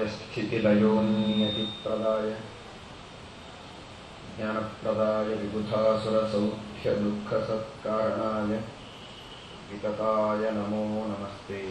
सृष्टिस्थितिलयोन्नियतिप्रदाय ज्ञानप्रदाय विबुधासुरसौख्यदुःखसत्कारणाय वितताय नमो नमस्ते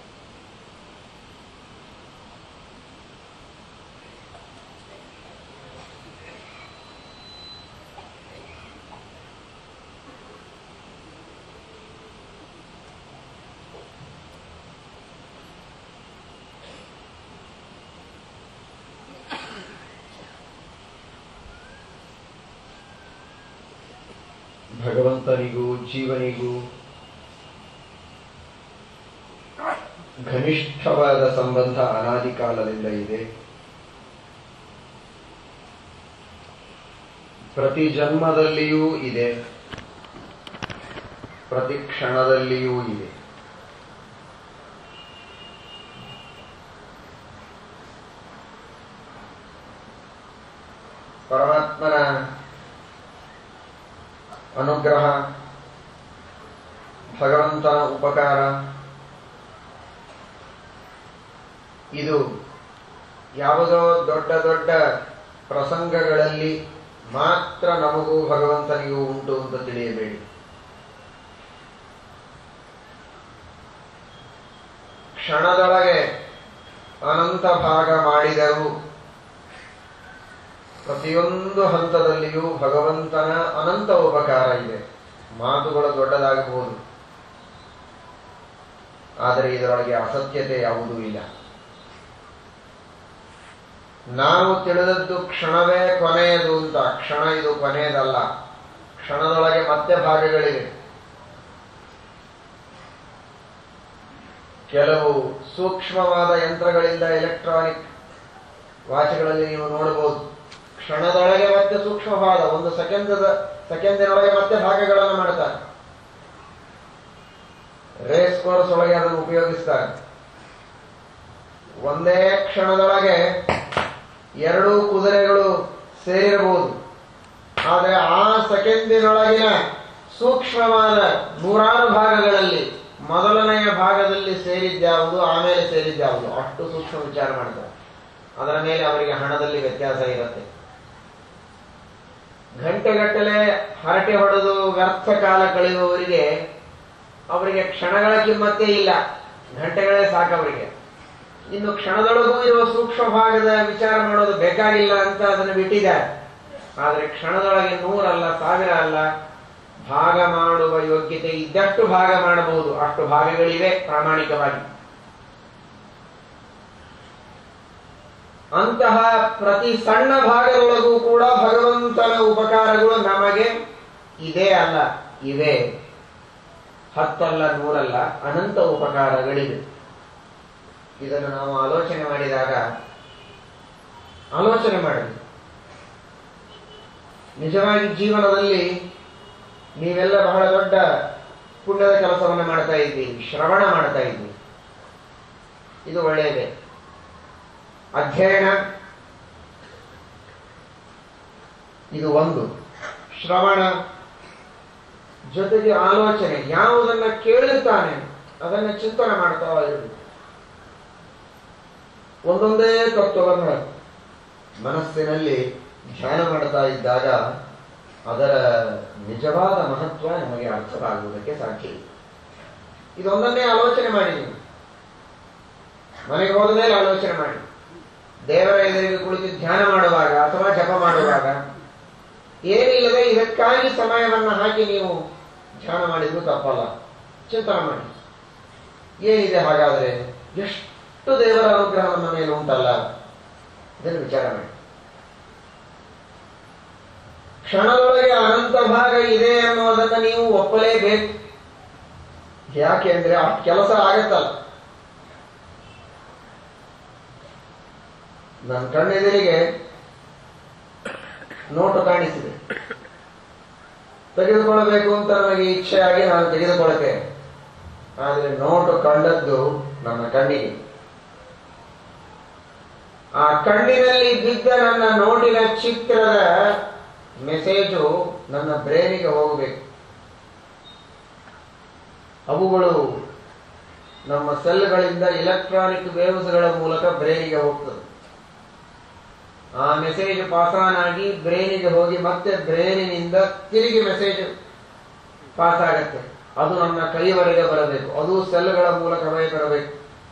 ಭಗವಂತನಿಗೂ ಜೀವನಿಗೂ ಘನಿಷ್ಠವಾದ ಸಂಬಂಧ ಅನಾದಿ ಕಾಲದಿಂದ ಇದೆ ಪ್ರತಿ ಜನ್ಮದಲ್ಲಿಯೂ ಇದೆ ಪ್ರತಿ ಕ್ಷಣದಲ್ಲಿಯೂ ಇದೆ ಪರಮಾತ್ಮನ ಅನುಗ್ರಹ ಭಗವಂತನ ಉಪಕಾರ ಇದು ಯಾವುದೋ ದೊಡ್ಡ ದೊಡ್ಡ ಪ್ರಸಂಗಗಳಲ್ಲಿ ಮಾತ್ರ ನಮಗೂ ಭಗವಂತನಿಗೂ ಉಂಟು ಅಂತ ತಿಳಿಯಬೇಡಿ ಕ್ಷಣದೊಳಗೆ ಅನಂತ ಭಾಗ ಮಾಡಿದರೂ ಪ್ರತಿಯೊಂದು ಹಂತದಲ್ಲಿಯೂ ಭಗವಂತನ ಅನಂತ ಉಪಕಾರ ಇದೆ ಮಾತುಗಳು ದೊಡ್ಡದಾಗಬಹುದು ಆದರೆ ಇದರೊಳಗೆ ಅಸತ್ಯತೆ ಯಾವುದೂ ಇಲ್ಲ ನಾವು ತಿಳಿದದ್ದು ಕ್ಷಣವೇ ಕೊನೆಯದು ಅಂತ ಕ್ಷಣ ಇದು ಕೊನೆಯದಲ್ಲ ಕ್ಷಣದೊಳಗೆ ಮತ್ತೆ ಭಾಗಗಳಿವೆ ಕೆಲವು ಸೂಕ್ಷ್ಮವಾದ ಯಂತ್ರಗಳಿಂದ ಎಲೆಕ್ಟ್ರಾನಿಕ್ ವಾಚ್ಗಳಲ್ಲಿ ನೀವು ನೋಡಬಹುದು ಕ್ಷಣದೊಳಗೆ ಮತ್ತೆ ಸೂಕ್ಷ್ಮವಾದ ಒಂದು ಸೆಕೆಂಡದ ಸೆಕೆಂಡಿನೊಳಗೆ ಮತ್ತೆ ಭಾಗಗಳನ್ನು ಮಾಡ್ತಾರೆ ರೇಸ್ ಕೋರ್ಸ್ ಒಳಗೆ ಅದನ್ನು ಉಪಯೋಗಿಸ್ತಾರೆ ಒಂದೇ ಕ್ಷಣದೊಳಗೆ ಎರಡೂ ಕುದುರೆಗಳು ಸೇರಿರಬಹುದು ಆದರೆ ಆ ಸೆಕೆಂಡಿನೊಳಗಿನ ಸೂಕ್ಷ್ಮವಾದ ನೂರಾರು ಭಾಗಗಳಲ್ಲಿ ಮೊದಲನೆಯ ಭಾಗದಲ್ಲಿ ಸೇರಿದ್ಯಾವುದು ಆಮೇಲೆ ಸೇರಿದ್ಯಾವುದು ಅಷ್ಟು ಸೂಕ್ಷ್ಮ ವಿಚಾರ ಮಾಡ್ತಾರೆ ಅದರ ಮೇಲೆ ಅವರಿಗೆ ಹಣದಲ್ಲಿ ವ್ಯತ್ಯಾಸ ಇರುತ್ತೆ ಗಂಟೆಗಟ್ಟಲೆ ಹರಟೆ ಹೊಡೆದು ವ್ಯರ್ಥ ಕಾಲ ಕಳೆಯುವವರಿಗೆ ಅವರಿಗೆ ಕ್ಷಣಗಳ ಕಿಮ್ಮತ್ತೇ ಇಲ್ಲ ಗಂಟೆಗಳೇ ಸಾಕವರಿಗೆ ಇನ್ನು ಕ್ಷಣದೊಳಗೂ ಇರುವ ಸೂಕ್ಷ್ಮ ಭಾಗದ ವಿಚಾರ ಮಾಡೋದು ಬೇಕಾಗಿಲ್ಲ ಅಂತ ಅದನ್ನು ಬಿಟ್ಟಿದ್ದಾರೆ ಆದರೆ ಕ್ಷಣದೊಳಗೆ ನೂರಲ್ಲ ಸಾವಿರ ಅಲ್ಲ ಭಾಗ ಮಾಡುವ ಯೋಗ್ಯತೆ ಇದ್ದಷ್ಟು ಭಾಗ ಮಾಡಬಹುದು ಅಷ್ಟು ಭಾಗಗಳಿವೆ ಪ್ರಾಮಾಣಿಕವಾಗಿ ಅಂತಹ ಪ್ರತಿ ಸಣ್ಣ ಭಾಗದೊಳಗೂ ಕೂಡ ಭಗವಂತನ ಉಪಕಾರಗಳು ನಮಗೆ ಇದೇ ಅಲ್ಲ ಇವೆ ಹತ್ತಲ್ಲ ನೂರಲ್ಲ ಅನಂತ ಉಪಕಾರಗಳಿವೆ ಇದನ್ನು ನಾವು ಆಲೋಚನೆ ಮಾಡಿದಾಗ ಆಲೋಚನೆ ಮಾಡಿ ನಿಜವಾಗಿ ಜೀವನದಲ್ಲಿ ನೀವೆಲ್ಲ ಬಹಳ ದೊಡ್ಡ ಪುಣ್ಯದ ಕೆಲಸವನ್ನು ಮಾಡ್ತಾ ಇದ್ದೀರಿ ಶ್ರವಣ ಮಾಡ್ತಾ ಇದ್ದೀರಿ ಇದು ಒಳ್ಳೆಯದೇ ಅಧ್ಯಯನ ಇದು ಒಂದು ಶ್ರವಣ ಜೊತೆಗೆ ಆಲೋಚನೆ ಯಾವುದನ್ನ ಕೇಳುತ್ತಾನೆ ಅದನ್ನ ಚಿಂತನೆ ಮಾಡ್ತಾ ಇರಬೇಕು ಒಂದೊಂದೇ ತತ್ವವನ್ನು ಮನಸ್ಸಿನಲ್ಲಿ ಧ್ಯಾನ ಮಾಡ್ತಾ ಇದ್ದಾಗ ಅದರ ನಿಜವಾದ ಮಹತ್ವ ನಮಗೆ ಅರ್ಥವಾಗುವುದಕ್ಕೆ ಸಾಧ್ಯ ಇದೆ ಇದೊಂದನ್ನೇ ಆಲೋಚನೆ ಮಾಡಿ ನೀವು ಮನೆಗೆ ಹೋದ ಮೇಲೆ ಆಲೋಚನೆ ಮಾಡಿ ದೇವರ ಎದುರಿಗೆ ಕುಳಿತು ಧ್ಯಾನ ಮಾಡುವಾಗ ಅಥವಾ ಜಪ ಮಾಡುವಾಗ ಏನಿಲ್ಲದೆ ಇದಕ್ಕಾಗಿ ಸಮಯವನ್ನು ಹಾಕಿ ನೀವು ಧ್ಯಾನ ಮಾಡಿದ್ರು ತಪ್ಪಲ್ಲ ಚಿಂತನೆ ಮಾಡಿ ಏನಿದೆ ಹಾಗಾದ್ರೆ ಎಷ್ಟು ದೇವರ ಅನುಗ್ರಹ ನಮ್ಮ ಮೇಲೆ ಉಂಟಲ್ಲ ಇದನ್ನು ವಿಚಾರ ಮಾಡಿ ಕ್ಷಣದೊಳಗೆ ಅನಂತ ಭಾಗ ಇದೆ ಅನ್ನೋದನ್ನ ನೀವು ಒಪ್ಪಲೇಬೇಕು ಯಾಕೆ ಅಂದ್ರೆ ಆ ಕೆಲಸ ಆಗತ್ತಲ್ಲ ನನ್ನ ಕಣ್ಣೆದುರಿಗೆ ನೋಟು ಕಾಣಿಸಿದೆ ತೆಗೆದುಕೊಳ್ಳಬೇಕು ಅಂತ ನನಗೆ ಇಚ್ಛೆ ಆಗಿ ನಾನು ತೆಗೆದುಕೊಳ್ಳುತ್ತೇನೆ ಆದರೆ ನೋಟು ಕಂಡದ್ದು ನನ್ನ ಕಣ್ಣಿಗೆ ಆ ಕಣ್ಣಿನಲ್ಲಿ ಬಿದ್ದ ನನ್ನ ನೋಟಿನ ಚಿತ್ರದ ಮೆಸೇಜು ನನ್ನ ಬ್ರೇನಿಗೆ ಹೋಗಬೇಕು ಅವುಗಳು ನಮ್ಮ ಸೆಲ್ಗಳಿಂದ ಇಲೆಕ್ಟ್ರಾನಿಕ್ ವೇವ್ಸ್ಗಳ ಮೂಲಕ ಬ್ರೈನಿಗೆ ಹೋಗ್ತದೆ ಆ ಮೆಸೇಜ್ ಪಾಸ್ ಆನ್ ಆಗಿ ಬ್ರೈನಿಗೆ ಹೋಗಿ ಮತ್ತೆ ಬ್ರೈನಿನಿಂದ ತಿರುಗಿ ಮೆಸೇಜ್ ಪಾಸ್ ಆಗತ್ತೆ ಅದು ನಮ್ಮ ಕೈವರೆಗೆ ಬರಬೇಕು ಅದು ಸೆಲ್ಗಳ ಮೂಲಕವೇ ಬರಬೇಕು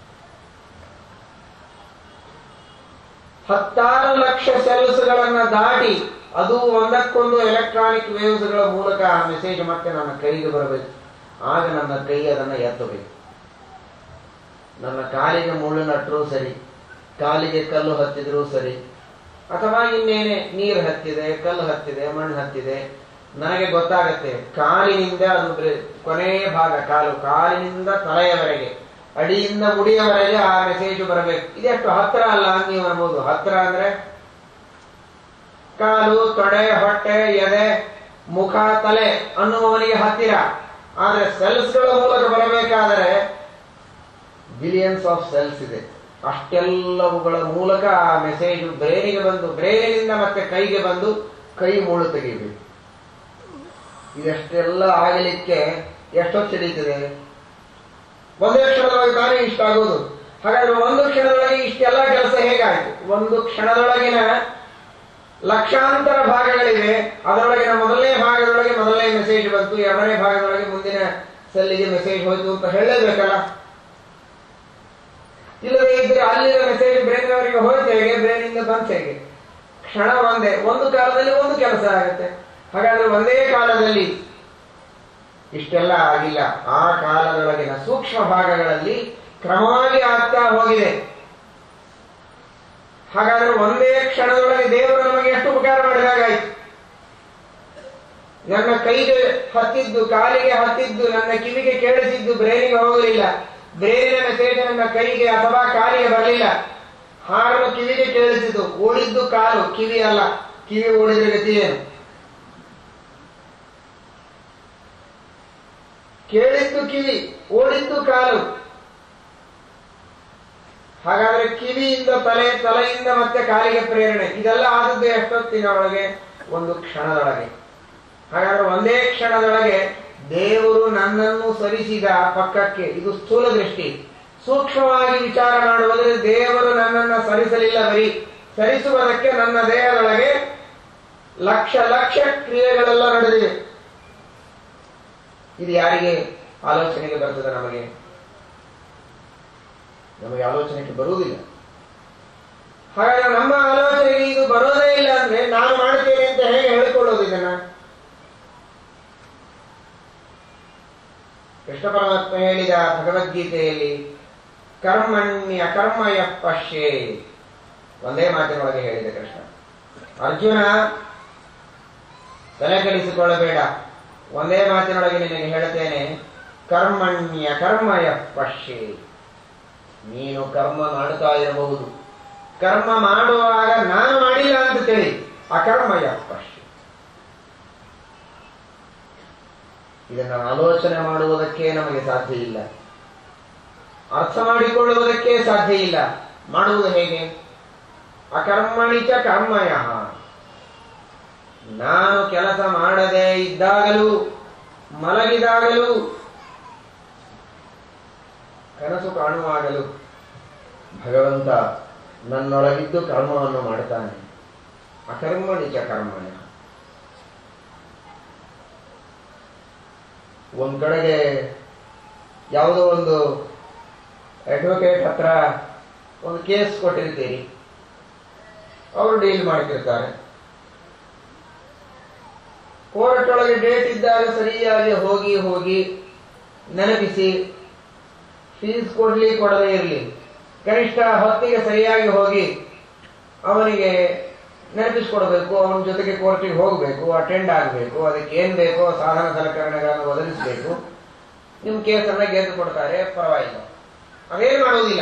ಹತ್ತಾರು ಲಕ್ಷ ಸೆಲ್ಸ್ಗಳನ್ನ ದಾಟಿ ಅದು ಒಂದಕ್ಕೊಂದು ಎಲೆಕ್ಟ್ರಾನಿಕ್ ವೇವ್ಸ್ಗಳ ಮೂಲಕ ಆ ಮೆಸೇಜ್ ಮತ್ತೆ ನನ್ನ ಕೈಗೆ ಬರಬೇಕು ಆಗ ನನ್ನ ಕೈ ಅದನ್ನು ಎತ್ತಬೇಕು ನನ್ನ ಕಾಲಿಗೆ ಮುಳ್ಳು ನಟ್ಟರೂ ಸರಿ ಕಾಲಿಗೆ ಕಲ್ಲು ಹತ್ತಿದ್ರೂ ಸರಿ ಅಥವಾ ಇನ್ನೇನೆ ನೀರು ಹತ್ತಿದೆ ಕಲ್ಲು ಹತ್ತಿದೆ ಮಣ್ಣು ಹತ್ತಿದೆ ನನಗೆ ಗೊತ್ತಾಗತ್ತೆ ಕಾಲಿನಿಂದ ಅದು ಬ್ರೆ- ಕೊನೆಯ ಭಾಗ ಕಾಲು ಕಾಲಿನಿಂದ ತಲೆಯವರೆಗೆ ಅಡಿಯಿಂದ ಮುಡಿಯವರೆಗೆ ಆ ಮೆಸೇಜ್ ಬರಬೇಕು ಇದೆಷ್ಟು ಹತ್ರ ಅಲ್ಲ ಅಂತ ನೀವು ಅನ್ಬೋದು ಹತ್ರ ಅಂದ್ರೆ ಕಾಲು ತೊಡೆ ಹೊಟ್ಟೆ ಎದೆ ಮುಖ ತಲೆ ಅನ್ನುವವನಿಗೆ ಹತ್ತಿರ ಆದ್ರೆ ಸೆಲ್ಸ್ಗಳ ಮೂಲಕ ಬರಬೇಕಾದರೆ ಬಿಲಿಯನ್ಸ್ ಆಫ್ ಸೆಲ್ಸ್ ಇದೆ ಅಷ್ಟೆಲ್ಲವುಗಳ ಮೂಲಕ ಆ ಮೆಸೇಜ್ ಬ್ರೇನಿಗೆ ಬಂದು ಬ್ರೇನಿನಿಂದ ಮತ್ತೆ ಕೈಗೆ ಬಂದು ಕೈ ಮುಳ್ಳು ತೆಗಿಬೇಕು ಇದೆಷ್ಟೆಲ್ಲ ಆಗಲಿಕ್ಕೆ ಎಷ್ಟೊತ್ತು ಹಿಡಿತದೆ ಒಂದೇ ಕ್ಷಣದೊಳಗೆ ತಾನೇ ಇಷ್ಟ ಆಗೋದು ಹಾಗಾದ್ರೆ ಒಂದು ಕ್ಷಣದೊಳಗೆ ಇಷ್ಟೆಲ್ಲ ಕೆಲಸ ಹೇಗಾಯ್ತು ಒಂದು ಕ್ಷಣದೊಳಗಿನ ಲಕ್ಷಾಂತರ ಭಾಗಗಳಿವೆ ಅದರೊಳಗಿನ ಮೊದಲನೇ ಭಾಗದೊಳಗೆ ಮೊದಲನೇ ಮೆಸೇಜ್ ಬಂತು ಎರಡನೇ ಭಾಗದೊಳಗೆ ಮುಂದಿನ ಸೆಲ್ಲಿಗೆ ಮೆಸೇಜ್ ಹೋಯ್ತು ಅಂತ ಹೇಳಲೇಬೇಕಲ್ಲ ಇಲ್ಲದೆ ಇದ್ರೆ ಅಲ್ಲಿನ ಮೆಸೇಜ್ ಬ್ರೈನ್ ಅವರಿಗೆ ಹೋಯ್ತು ಹೇಗೆ ಬ್ರೈನಿಂದ ಬಂತ ಹೇಗೆ ಕ್ಷಣ ಒಂದೇ ಒಂದು ಕಾಲದಲ್ಲಿ ಒಂದು ಕೆಲಸ ಆಗುತ್ತೆ ಹಾಗಾದ್ರೆ ಒಂದೇ ಕಾಲದಲ್ಲಿ ಇಷ್ಟೆಲ್ಲ ಆಗಿಲ್ಲ ಆ ಕಾಲದೊಳಗಿನ ಸೂಕ್ಷ್ಮ ಭಾಗಗಳಲ್ಲಿ ಕ್ರಮವಾಗಿ ಆಗ್ತಾ ಹೋಗಿದೆ ಹಾಗಾದ್ರೆ ಒಂದೇ ಕ್ಷಣದೊಳಗೆ ದೇವರು ನಮಗೆ ಎಷ್ಟು ಉಪಕಾರ ಮಾಡಿದಾಗಾಯ್ತು ನನ್ನ ಕೈಗೆ ಹತ್ತಿದ್ದು ಕಾಲಿಗೆ ಹತ್ತಿದ್ದು ನನ್ನ ಕಿವಿಗೆ ಕೇಳಿಸಿದ್ದು ಬ್ರೇನಿಗೆ ಹೋಗಲಿಲ್ಲ ಬ್ರೇನಿನ ಮೆಸೇಜ್ ನನ್ನ ಕೈಗೆ ಅಥವಾ ಕಾಲಿಗೆ ಬರಲಿಲ್ಲ ಹಾರನ್ನು ಕಿವಿಗೆ ಕೇಳಿಸಿದ್ದು ಓಡಿದ್ದು ಕಾಲು ಕಿವಿ ಅಲ್ಲ ಕಿವಿ ಓಡಿದ್ರೆ ಗತಿ ಏನು ಕೇಳಿದ್ದು ಕಿವಿ ಓಡಿದ್ದು ಕಾಲು ಹಾಗಾದ್ರೆ ಕಿವಿಯಿಂದ ತಲೆ ತಲೆಯಿಂದ ಮತ್ತೆ ಕಾಲಿಗೆ ಪ್ರೇರಣೆ ಇದೆಲ್ಲ ಆದದ್ದು ಎಷ್ಟೊತ್ತಿನ ಒಳಗೆ ಒಂದು ಕ್ಷಣದೊಳಗೆ ಹಾಗಾದ್ರೆ ಒಂದೇ ಕ್ಷಣದೊಳಗೆ ದೇವರು ನನ್ನನ್ನು ಸರಿಸಿದ ಪಕ್ಕಕ್ಕೆ ಇದು ಸ್ಥೂಲ ದೃಷ್ಟಿ ಸೂಕ್ಷ್ಮವಾಗಿ ವಿಚಾರ ಮಾಡುವುದರೆ ದೇವರು ನನ್ನನ್ನು ಸರಿಸಲಿಲ್ಲ ಬರೀ ಸರಿಸುವುದಕ್ಕೆ ನನ್ನ ದೇಹದೊಳಗೆ ಲಕ್ಷ ಲಕ್ಷ ಕ್ರಿಯೆಗಳೆಲ್ಲ ನಡೆದಿವೆ ಇದು ಯಾರಿಗೆ ಆಲೋಚನೆಗೆ ಬರ್ತದೆ ನಮಗೆ ನಮಗೆ ಆಲೋಚನೆಗೆ ಬರುವುದಿಲ್ಲ ಹಾಗಾದ್ರೆ ನಮ್ಮ ಆಲೋಚನೆಗೆ ಇದು ಬರೋದೇ ಇಲ್ಲ ಅಂದ್ರೆ ನಾನು ಮಾಡ್ತೇನೆ ಅಂತ ಹೇಗೆ ಹೇಳಿಕೊಳ್ಳೋದು ಇದನ್ನ ಕೃಷ್ಣ ಪರಮಾತ್ಮ ಹೇಳಿದ ಭಗವದ್ಗೀತೆಯಲ್ಲಿ ಕರ್ಮಣ್ಯ ಕರ್ಮಯ ಪಶ್ಯೆ ಒಂದೇ ಮಾತಿನೊಳಗೆ ಹೇಳಿದ ಕೃಷ್ಣ ಅರ್ಜುನ ತಲೆ ಕೆಡಿಸಿಕೊಳ್ಳಬೇಡ ಒಂದೇ ಮಾತಿನೊಳಗೆ ನಿನಗೆ ಹೇಳ್ತೇನೆ ಕರ್ಮಣ್ಯ ಕರ್ಮಯ ಪಶ್ಯೆ ನೀನು ಕರ್ಮ ಮಾಡುತ್ತಾ ಇರಬಹುದು ಕರ್ಮ ಮಾಡುವಾಗ ನಾನು ಮಾಡಿಲ್ಲ ಅಂತ ತಿಳಿ ಅಕರ್ಮಯ ಪಶ್ಯೆ ಇದನ್ನು ಆಲೋಚನೆ ಮಾಡುವುದಕ್ಕೆ ನಮಗೆ ಸಾಧ್ಯ ಇಲ್ಲ ಅರ್ಥ ಮಾಡಿಕೊಳ್ಳುವುದಕ್ಕೆ ಸಾಧ್ಯ ಇಲ್ಲ ಮಾಡುವುದು ಹೇಗೆ ಅಕರ್ಮಣಿಚ ಕರ್ಮಯ ನಾನು ಕೆಲಸ ಮಾಡದೇ ಇದ್ದಾಗಲೂ ಮಲಗಿದಾಗಲೂ ಕನಸು ಕಾಣುವಾಗಲೂ ಭಗವಂತ ನನ್ನೊಳಗಿದ್ದು ಕರ್ಮವನ್ನು ಮಾಡುತ್ತಾನೆ ಅಕರ್ಮಣಿಚ ಕರ್ಮಯ ಒಂದ್ ಕಡೆಗೆ ಯಾವುದೋ ಒಂದು ಅಡ್ವೊಕೇಟ್ ಹತ್ರ ಒಂದು ಕೇಸ್ ಕೊಟ್ಟಿರ್ತೀರಿ ಅವರು ಡೀಲ್ ಮಾಡ್ತಿರ್ತಾರೆ ಕೋರ್ಟ್ ಒಳಗೆ ಡೇಟ್ ಇದ್ದಾಗ ಸರಿಯಾಗಿ ಹೋಗಿ ಹೋಗಿ ನೆನಪಿಸಿ ಫೀಸ್ ಕೊಡ್ಲಿ ಕೊಡದೇ ಇರಲಿ ಕನಿಷ್ಠ ಹೊತ್ತಿಗೆ ಸರಿಯಾಗಿ ಹೋಗಿ ಅವನಿಗೆ ನೆನಪಿಸ್ಕೊಡ್ಬೇಕು ಅವನ ಜೊತೆಗೆ ಕೋರ್ಟಿಗೆ ಹೋಗಬೇಕು ಅಟೆಂಡ್ ಆಗಬೇಕು ಅದಕ್ಕೆ ಏನ್ ಬೇಕೋ ಸಾಧನ ಸಲಕರಣೆಗಳನ್ನು ಒದಗಿಸಬೇಕು ನಿಮ್ ಕೇಸನ್ನ ಗೆದ್ದು ಕೊಡ್ತಾರೆ ಪರವಾಗಿಲ್ಲ ಅದೇನು ಮಾಡುವುದಿಲ್ಲ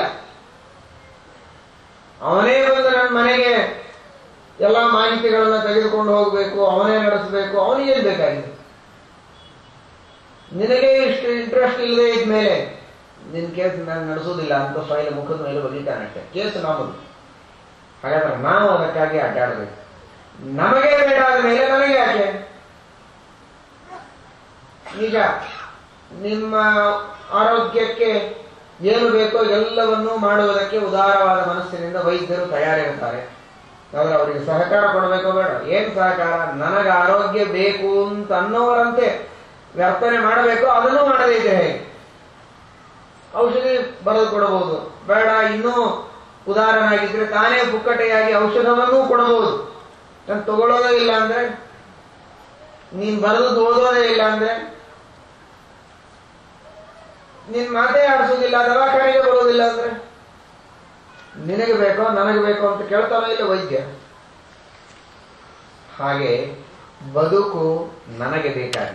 ಅವನೇ ಬಂದು ನನ್ನ ಮನೆಗೆ ಎಲ್ಲ ಮಾಹಿತಿಗಳನ್ನ ತೆಗೆದುಕೊಂಡು ಹೋಗಬೇಕು ಅವನೇ ನಡೆಸಬೇಕು ಅವನಿಗೇನ್ ಬೇಕಾಗಿದೆ ನಿನಗೆ ಇಷ್ಟು ಇಂಟ್ರೆಸ್ಟ್ ಇಲ್ಲದೆ ಇದ್ಮೇಲೆ ನಿನ್ ಕೇಸ್ ನಾನು ನಡೆಸೋದಿಲ್ಲ ಅಂತ ಫೈಲ್ ಮುಖದ ಮೇಲೆ ಬರೀತಾನಷ್ಟೇ ಕೇಸ್ ನಮ್ಮದು ಹಾಗಾದ್ರೆ ನಾವು ಅದಕ್ಕಾಗಿ ಅಡ್ಡಾಡಬೇಕು ನಮಗೆ ಬೇಡ ಆದ ಮೇಲೆ ನನಗೆ ಯಾಕೆ ಈಗ ನಿಮ್ಮ ಆರೋಗ್ಯಕ್ಕೆ ಏನು ಬೇಕೋ ಎಲ್ಲವನ್ನೂ ಮಾಡುವುದಕ್ಕೆ ಉದಾರವಾದ ಮನಸ್ಸಿನಿಂದ ವೈದ್ಯರು ತಯಾರಿರುತ್ತಾರೆ ಆದ್ರೆ ಅವರಿಗೆ ಸಹಕಾರ ಕೊಡಬೇಕೋ ಬೇಡ ಏನ್ ಸಹಕಾರ ನನಗೆ ಆರೋಗ್ಯ ಬೇಕು ಅಂತ ಅನ್ನೋವರಂತೆ ವರ್ತನೆ ಮಾಡಬೇಕು ಅದನ್ನು ಮಾಡದೇ ಇದ್ರೆ ಹೇಗೆ ಔಷಧಿ ಬರೆದು ಕೊಡಬಹುದು ಬೇಡ ಇನ್ನೂ ಉದಾಹರಣೆಯಾಗಿದ್ರೆ ತಾನೇ ಪುಕ್ಕಟೆಯಾಗಿ ಔಷಧವನ್ನೂ ಕೊಡಬಹುದು ನಾನು ತಗೊಳ್ಳೋದೇ ಇಲ್ಲ ಅಂದ್ರೆ ನೀನ್ ಬರೆದು ಓದೋದೇ ಇಲ್ಲ ಅಂದ್ರೆ ನಿನ್ ಮಾತೇ ಆಡಿಸೋದಿಲ್ಲ ದವಾಖಾನೆಗೆ ಬರೋದಿಲ್ಲ ಅಂದ್ರೆ ನಿನಗೆ ಬೇಕೋ ನನಗೆ ಬೇಕೋ ಅಂತ ಕೇಳ್ತಾನೋ ಇಲ್ಲ ವೈದ್ಯ ಹಾಗೆ ಬದುಕು ನನಗೆ ಬೇಕಾಗಿದೆ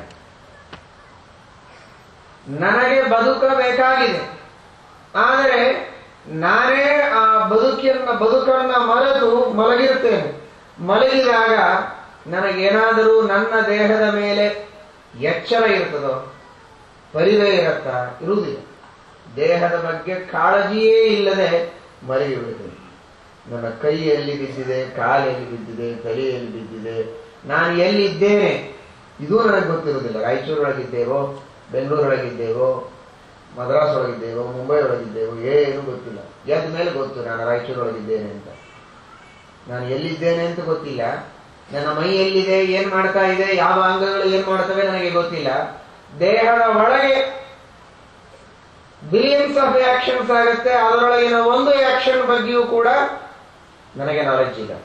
ನನಗೆ ಬದುಕಬೇಕಾಗಿದೆ ಆದರೆ ನಾನೇ ಆ ಬದುಕಿನ ಬದುಕನ್ನ ಮರೆತು ಮಲಗಿರುತ್ತೇನೆ ಮಲಗಿದಾಗ ನನಗೇನಾದರೂ ನನ್ನ ದೇಹದ ಮೇಲೆ ಎಚ್ಚರ ಇರ್ತದೋ ಪರಿವೇ ಇರತ್ತ ಇರುವುದಿಲ್ಲ ದೇಹದ ಬಗ್ಗೆ ಕಾಳಜಿಯೇ ಇಲ್ಲದೆ ಮಲಗಿ ಬಿಡುತ್ತೇನೆ ನನ್ನ ಕೈ ಎಲ್ಲಿ ಬಿದ್ದಿದೆ ಕಾಲೆಲ್ಲಿ ಬಿದ್ದಿದೆ ತಲೆಯಲ್ಲಿ ಬಿದ್ದಿದೆ ನಾನು ಎಲ್ಲಿದ್ದೇನೆ ಇದು ನನಗೆ ಗೊತ್ತಿರುವುದಿಲ್ಲ ರಾಯಚೂರೊಳಗಿದ್ದೇವೋ ಬೆಂಗಳೂರೊಳಗಿದ್ದೇವೋ ಮದ್ರಾಸ್ ಒಳಗಿದ್ದೇವೋ ಮುಂಬೈ ಒಳಗಿದ್ದೇವೋ ಏನು ಗೊತ್ತಿಲ್ಲ ಎದ್ದ ಮೇಲೆ ಗೊತ್ತು ನಾನು ರಾಯಚೂರೊಳಗಿದ್ದೇನೆ ಅಂತ ನಾನು ಎಲ್ಲಿದ್ದೇನೆ ಅಂತ ಗೊತ್ತಿಲ್ಲ ನನ್ನ ಮೈ ಎಲ್ಲಿದೆ ಏನ್ ಮಾಡ್ತಾ ಇದೆ ಯಾವ ಅಂಗಗಳು ಏನ್ ಮಾಡ್ತವೆ ನನಗೆ ಗೊತ್ತಿಲ್ಲ ದೇಹದ ಒಳಗೆ ಬಿಲಿಯನ್ಸ್ ಆಫ್ ಆಕ್ಷನ್ಸ್ ಆಗುತ್ತೆ ಅದರೊಳಗಿನ ಒಂದು ಆಕ್ಷನ್ ಬಗ್ಗೆಯೂ ಕೂಡ ನನಗೆ ನಾಲೆಡ್ಜ್ ಇಲ್ಲ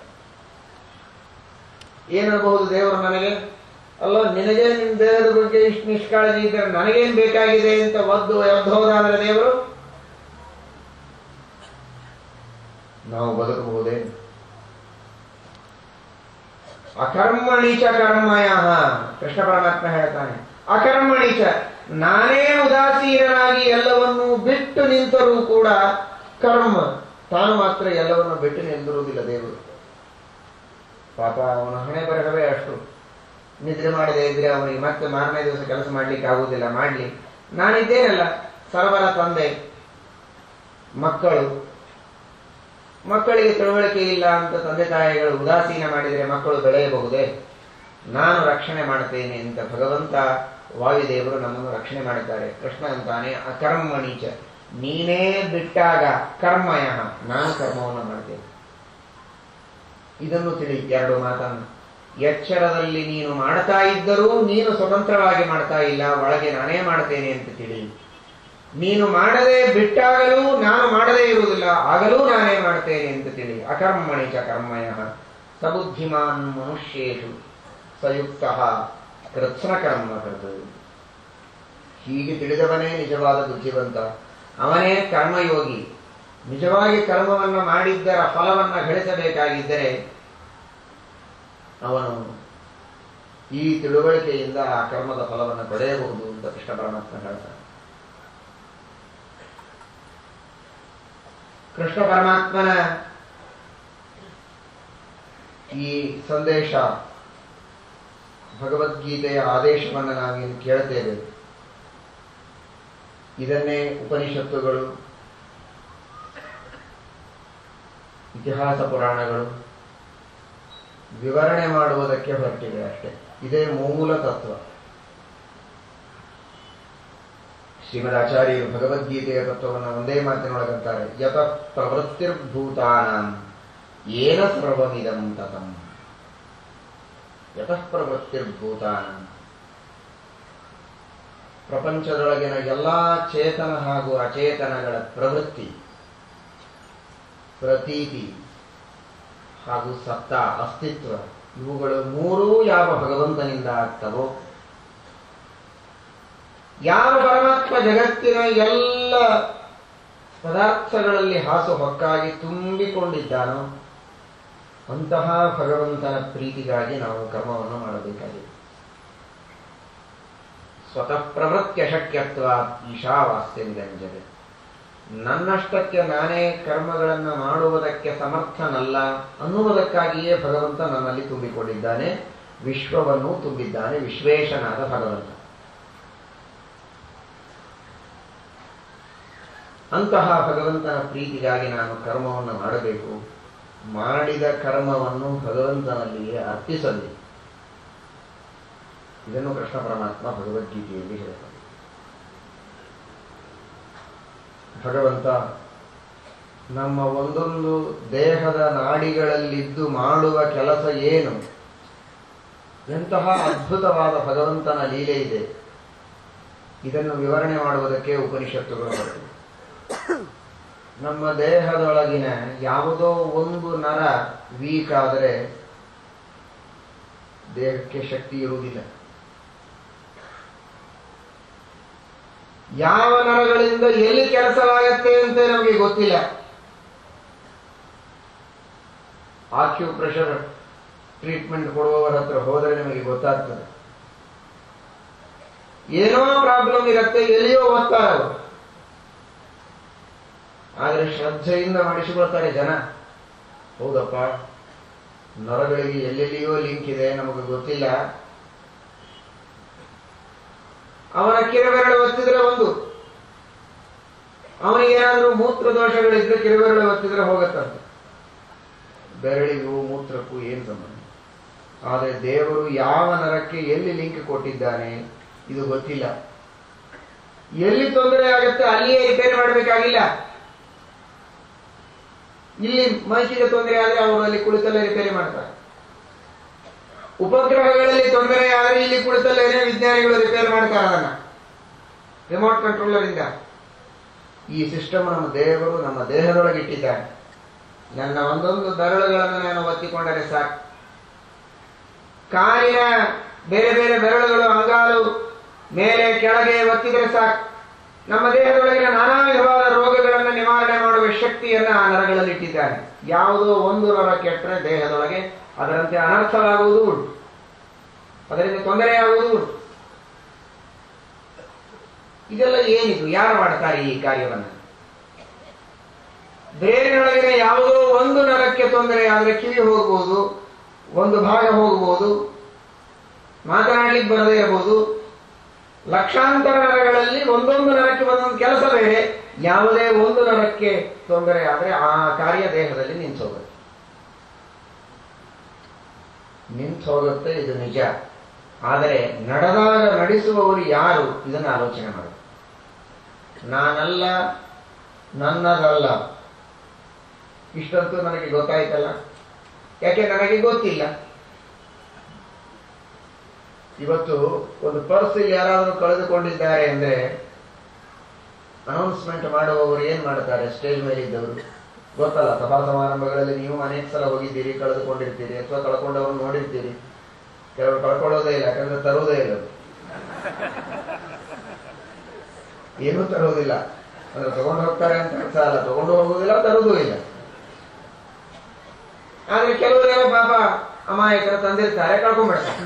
ಏನಬಹುದು ದೇವರು ನನಗೆ ಅಲ್ಲ ನಿನಗೆ ನಿನ್ನ ದೇಹದ ಬಗ್ಗೆ ಇಷ್ಟು ನಿಷ್ಕಾಳಜಿ ಇದ್ದರೆ ನನಗೇನ್ ಬೇಕಾಗಿದೆ ಅಂತ ಒದ್ದು ಎದ್ದೋದಾದ್ರೆ ದೇವರು ನಾವು ಬದುಕಬಹುದೇ ಅಕರ್ಮಣಿಚ ಕರ್ಮಯ ಕೃಷ್ಣ ಪರಮಾತ್ಮ ಹೇಳ್ತಾನೆ ಅಕರ್ಮಣಿಚ ನಾನೇ ಉದಾಸೀನನಾಗಿ ಎಲ್ಲವನ್ನು ಬಿಟ್ಟು ನಿಂತರೂ ಕೂಡ ಕರ್ಮ ತಾನು ಮಾತ್ರ ಎಲ್ಲವನ್ನು ಬಿಟ್ಟು ನಿಂತಿರುವುದಿಲ್ಲ ದೇವರು ಪಾಪ ಅವನ ಹಣೆ ಬರಹವೇ ಅಷ್ಟು ನಿದ್ರೆ ಮಾಡದೇ ಇದ್ರೆ ಅವನಿಗೆ ಮತ್ತೆ ಮಾರನೇ ದಿವಸ ಕೆಲಸ ಮಾಡ್ಲಿಕ್ಕೆ ಆಗುವುದಿಲ್ಲ ಮಾಡ್ಲಿ ನಾನಿದ್ದೇನಲ್ಲ ಸರ್ವರ ತಂದೆ ಮಕ್ಕಳು ಮಕ್ಕಳಿಗೆ ತಿಳುವಳಿಕೆ ಇಲ್ಲ ಅಂತ ತಂದೆ ತಾಯಿಗಳು ಉದಾಸೀನ ಮಾಡಿದರೆ ಮಕ್ಕಳು ಬೆಳೆಯಬಹುದೇ ನಾನು ರಕ್ಷಣೆ ಮಾಡ್ತೇನೆ ಅಂತ ಭಗವಂತ ವಾಯುದೇವರು ನಮ್ಮನ್ನು ರಕ್ಷಣೆ ಮಾಡುತ್ತಾರೆ ಕೃಷ್ಣ ಅಂತಾನೆ ಅಕರ್ಮಣೀಚ ನೀನೇ ಬಿಟ್ಟಾಗ ಕರ್ಮಯ ನಾನು ಕರ್ಮವನ್ನು ಮಾಡ್ತೇನೆ ಇದನ್ನು ತಿಳಿ ಎರಡು ಮಾತನ್ನು ಎಚ್ಚರದಲ್ಲಿ ನೀನು ಮಾಡ್ತಾ ಇದ್ದರೂ ನೀನು ಸ್ವತಂತ್ರವಾಗಿ ಮಾಡ್ತಾ ಇಲ್ಲ ಒಳಗೆ ನಾನೇ ಮಾಡ್ತೇನೆ ಅಂತ ತಿಳಿ ನೀನು ಮಾಡದೆ ಬಿಟ್ಟಾಗಲೂ ನಾನು ಮಾಡದೇ ಇರುವುದಿಲ್ಲ ಆಗಲೂ ನಾನೇ ಮಾಡ್ತೇನೆ ಅಂತ ತಿಳಿ ಅಕರ್ಮಣಿ ಚ ಕರ್ಮಯ ಸಬುದ್ಧಿಮಾನ್ ಮನುಷ್ಯೇಶು ಸಯುಕ್ತ ಕೃತ್ಸ್ನ ಕರ್ಮ ಕೃತ ಹೀಗೆ ತಿಳಿದವನೇ ನಿಜವಾದ ಬುದ್ಧಿವಂತ ಅವನೇ ಕರ್ಮಯೋಗಿ ನಿಜವಾಗಿ ಕರ್ಮವನ್ನು ಮಾಡಿದ್ದರ ಫಲವನ್ನ ಗಳಿಸಬೇಕಾಗಿದ್ದರೆ ಅವನು ಈ ತಿಳುವಳಿಕೆಯಿಂದ ಆ ಕರ್ಮದ ಫಲವನ್ನು ಪಡೆಯಬಹುದು ಅಂತ ಕೃಷ್ಣ ಪರಮಾತ್ಮ ಹೇಳ್ತಾನೆ ಕೃಷ್ಣ ಪರಮಾತ್ಮನ ಈ ಸಂದೇಶ ಭಗವದ್ಗೀತೆಯ ಆದೇಶವನ್ನು ನಾವೇನು ಕೇಳ್ತೇವೆ ಇದನ್ನೇ ಉಪನಿಷತ್ತುಗಳು ಇತಿಹಾಸ ಪುರಾಣಗಳು ವಿವರಣೆ ಮಾಡುವುದಕ್ಕೆ ಹೊರಟಿವೆ ಅಷ್ಟೇ ಇದೇ ಮೂಲ ತತ್ವ ಶ್ರೀಮದ್ ಆಚಾರ್ಯರು ಭಗವದ್ಗೀತೆಯ ತತ್ವವನ್ನು ಒಂದೇ ಮಾತಿನೊಳಗಂತಾರೆ ಯತ ಪ್ರವೃತ್ತಿರ್ಭೂತಾನಾಂ ಏನ ಸರ್ವಮಿದಂ ತತಂ ಯತಃ ಪ್ರವೃತ್ತಿರ್ಭೂತಾನಾಂ ಪ್ರಪಂಚದೊಳಗಿನ ಎಲ್ಲಾ ಚೇತನ ಹಾಗೂ ಅಚೇತನಗಳ ಪ್ರವೃತ್ತಿ ಪ್ರತೀತಿ ಹಾಗೂ ಸತ್ತ ಅಸ್ತಿತ್ವ ಇವುಗಳು ಮೂರೂ ಯಾವ ಭಗವಂತನಿಂದ ಆಗ್ತವೋ ಯಾವ ಪರಮಾತ್ಮ ಜಗತ್ತಿನ ಎಲ್ಲ ಪದಾರ್ಥಗಳಲ್ಲಿ ಹಾಸು ಹೊಕ್ಕಾಗಿ ತುಂಬಿಕೊಂಡಿದ್ದಾನೋ ಅಂತಹ ಭಗವಂತನ ಪ್ರೀತಿಗಾಗಿ ನಾವು ಕರ್ಮವನ್ನು ಮಾಡಬೇಕಾಗಿದೆ ಸ್ವತಃ ಪ್ರವೃತ್ಯ ಶಕ್ಯತ್ವ ಈಶಾವಾಸ್ಯ ನಿರಂಜನೆ ನನ್ನಷ್ಟಕ್ಕೆ ನಾನೇ ಕರ್ಮಗಳನ್ನ ಮಾಡುವುದಕ್ಕೆ ಸಮರ್ಥನಲ್ಲ ಅನ್ನುವುದಕ್ಕಾಗಿಯೇ ಭಗವಂತ ನನ್ನಲ್ಲಿ ತುಂಬಿಕೊಂಡಿದ್ದಾನೆ ವಿಶ್ವವನ್ನು ತುಂಬಿದ್ದಾನೆ ವಿಶ್ವೇಶನಾದ ಭಗವಂತ ಅಂತಹ ಭಗವಂತನ ಪ್ರೀತಿಗಾಗಿ ನಾನು ಕರ್ಮವನ್ನು ಮಾಡಬೇಕು ಮಾಡಿದ ಕರ್ಮವನ್ನು ಭಗವಂತನಲ್ಲಿಯೇ ಅರ್ಪಿಸಬೇಕು ಇದನ್ನು ಕೃಷ್ಣ ಪರಮಾತ್ಮ ಭಗವದ್ಗೀತೆಯಲ್ಲಿ ಹೇಳ್ತಾನೆ ಭಗವಂತ ನಮ್ಮ ಒಂದೊಂದು ದೇಹದ ನಾಡಿಗಳಲ್ಲಿದ್ದು ಮಾಡುವ ಕೆಲಸ ಏನು ಎಂತಹ ಅದ್ಭುತವಾದ ಭಗವಂತನ ಲೀಲೆ ಇದೆ ಇದನ್ನು ವಿವರಣೆ ಮಾಡುವುದಕ್ಕೆ ಉಪನಿಷತ್ತುಗಳು ಬರ್ತವೆ ನಮ್ಮ ದೇಹದೊಳಗಿನ ಯಾವುದೋ ಒಂದು ನರ ವೀಕ್ ಆದರೆ ದೇಹಕ್ಕೆ ಶಕ್ತಿ ಇರುವುದಿಲ್ಲ ಯಾವ ನರಗಳಿಂದ ಎಲ್ಲಿ ಕೆಲಸವಾಗತ್ತೆ ಅಂತ ನಮಗೆ ಗೊತ್ತಿಲ್ಲ ಆಕ್ಯೂ ಪ್ರೆಷರ್ ಟ್ರೀಟ್ಮೆಂಟ್ ಕೊಡುವವರ ಹತ್ರ ಹೋದರೆ ನಿಮಗೆ ಗೊತ್ತಾಗ್ತದೆ ಏನೋ ಪ್ರಾಬ್ಲಮ್ ಇರುತ್ತೆ ಎಲ್ಲಿಯೋ ಓದ್ತಾರೆ ಅವರು ಆದರೆ ಶ್ರದ್ಧೆಯಿಂದ ಮಾಡಿಸಿಕೊಳ್ತಾರೆ ಜನ ಹೌದಪ್ಪ ನರಗಳಿಗೆ ಎಲ್ಲೆಲ್ಲಿಯೋ ಲಿಂಕ್ ಇದೆ ನಮಗೆ ಗೊತ್ತಿಲ್ಲ ಅವನ ಕಿರುಬೆರಳು ಒತ್ತಿದ್ರೆ ಒಂದು ಅವನಿಗೆ ಏನಾದರೂ ಮೂತ್ರ ದೋಷಗಳಿದ್ರೆ ಕಿರುಬೆರಳು ಒತ್ತಿದ್ರೆ ಹೋಗತ್ತಂತೆ ಬೆರಳಿಗೂ ಮೂತ್ರಕ್ಕೂ ಏನು ಸಂಬಂಧ ಆದರೆ ದೇವರು ಯಾವ ನರಕ್ಕೆ ಎಲ್ಲಿ ಲಿಂಕ್ ಕೊಟ್ಟಿದ್ದಾನೆ ಇದು ಗೊತ್ತಿಲ್ಲ ಎಲ್ಲಿ ತೊಂದರೆ ಆಗುತ್ತೆ ಅಲ್ಲಿಯೇ ರಿಪೇರಿ ಮಾಡಬೇಕಾಗಿಲ್ಲ ಇಲ್ಲಿ ಮೈಸಿಗೆ ತೊಂದರೆ ಆದರೆ ಅವರು ಅಲ್ಲಿ ಕುಳಿತಲ್ಲೇ ರಿಪೇರಿ ಮಾಡ್ತಾರೆ ಉಪಗ್ರಹಗಳಲ್ಲಿ ತೊಂದರೆ ಆದರೆ ಇಲ್ಲಿ ಕುಳಿತಲ್ಲೇನೆ ವಿಜ್ಞಾನಿಗಳು ರಿಪೇರ್ ಮಾಡ್ತಾರೆ ಅದನ್ನ ರಿಮೋಟ್ ಕಂಟ್ರೋಲರ್ ಇಂದ ಈ ಸಿಸ್ಟಮ್ ನಮ್ಮ ದೇವರು ನಮ್ಮ ದೇಹದೊಳಗೆ ಇಟ್ಟಿದ್ದಾನೆ ನನ್ನ ಒಂದೊಂದು ಬೆರಳುಗಳನ್ನು ನಾನು ಒತ್ತಿಕೊಂಡರೆ ಸಾಕು ಕಾಲಿನ ಬೇರೆ ಬೇರೆ ಬೆರಳುಗಳು ಅಂಗಾಲು ಮೇಲೆ ಕೆಳಗೆ ಒತ್ತಿದರೆ ಸಾಕು ನಮ್ಮ ದೇಹದೊಳಗಿನ ನಾನಾ ವಿಧವಾದ ರೋಗಗಳನ್ನು ನಿವಾರಣೆ ಮಾಡುವ ಶಕ್ತಿಯನ್ನ ಆ ನರಗಳಲ್ಲಿ ಇಟ್ಟಿದ್ದಾನೆ ಯಾವುದೋ ಒಂದು ನರ ಕೆಟ್ಟರೆ ದೇಹದೊಳಗೆ ಅದರಂತೆ ಅನರ್ಥವಾಗುವುದು ಉಂಟು ಅದರಿಂದ ತೊಂದರೆಯಾಗುವುದು ಉಂಟು ಇದೆಲ್ಲ ಏನಿದು ಯಾರು ಮಾಡ್ತಾರೆ ಈ ಕಾರ್ಯವನ್ನು ಬ್ರೇನಿನೊಳಗಿನ ಯಾವುದೋ ಒಂದು ನರಕ್ಕೆ ತೊಂದರೆ ಆದರೆ ಕಿವಿ ಹೋಗ್ಬೋದು ಒಂದು ಭಾಗ ಹೋಗ್ಬೋದು ಮಾತನಾಡ್ಲಿಕ್ಕೆ ಬರದೇ ಇರಬಹುದು ಲಕ್ಷಾಂತರ ನರಗಳಲ್ಲಿ ಒಂದೊಂದು ನರಕ್ಕೆ ಒಂದೊಂದು ಕೆಲಸ ಬೇರೆ ಯಾವುದೇ ಒಂದು ನರಕ್ಕೆ ತೊಂದರೆ ಆದರೆ ಆ ಕಾರ್ಯ ದೇಹದಲ್ಲಿ ನಿಂತು ಹೋಗುತ್ತೆ ನಿಂತು ಹೋಗುತ್ತೆ ಇದು ನಿಜ ಆದರೆ ನಡೆದಾಗ ನಡೆಸುವವರು ಯಾರು ಇದನ್ನು ಆಲೋಚನೆ ಮಾಡಿ ನಾನಲ್ಲ ನನ್ನದಲ್ಲ ಇಷ್ಟಂತೂ ನನಗೆ ಗೊತ್ತಾಯ್ತಲ್ಲ ಯಾಕೆ ನನಗೆ ಗೊತ್ತಿಲ್ಲ ಇವತ್ತು ಒಂದು ಪರ್ಸ್ ಯಾರಾದರೂ ಕಳೆದುಕೊಂಡಿದ್ದಾರೆ ಅಂದ್ರೆ ಅನೌನ್ಸ್ಮೆಂಟ್ ಮಾಡುವವರು ಏನ್ ಮಾಡ್ತಾರೆ ಸ್ಟೇಜ್ ಮೇಲೆ ಇದ್ದವರು ಗೊತ್ತಲ್ಲ ಸಭಾ ಸಮಾರಂಭಗಳಲ್ಲಿ ನೀವು ಅನೇಕ ಸಲ ಹೋಗಿದ್ದೀರಿ ಕಳೆದುಕೊಂಡಿರ್ತೀರಿ ಅಥವಾ ಕಳ್ಕೊಂಡವರು ನೋಡಿರ್ತೀರಿ ಕೆಲವರು ಕಳ್ಕೊಳ್ಳೋದೇ ಇಲ್ಲ ಯಾಕಂದ್ರೆ ತರುವುದೇ ಇಲ್ಲ ಅದು. ಏನೂ ತರುವುದಿಲ್ಲ ಅಂದ್ರೆ ತಗೊಂಡು ಹೋಗ್ತಾರೆ ಅಂತ ಅರ್ಥ ಅಲ್ಲ ತಗೊಂಡು ಹೋಗುವುದಿಲ್ಲ ತರುವುದೂ ಇಲ್ಲ ಆದ್ರೆ ಕೆಲವರೆಲ್ಲ ಪಾಪ ಅಮಾಯಕರ ತಂದಿರ್ತಾರೆ ಕಳ್ಕೊಂಡ್ಬಿಡ್ತಾರೆ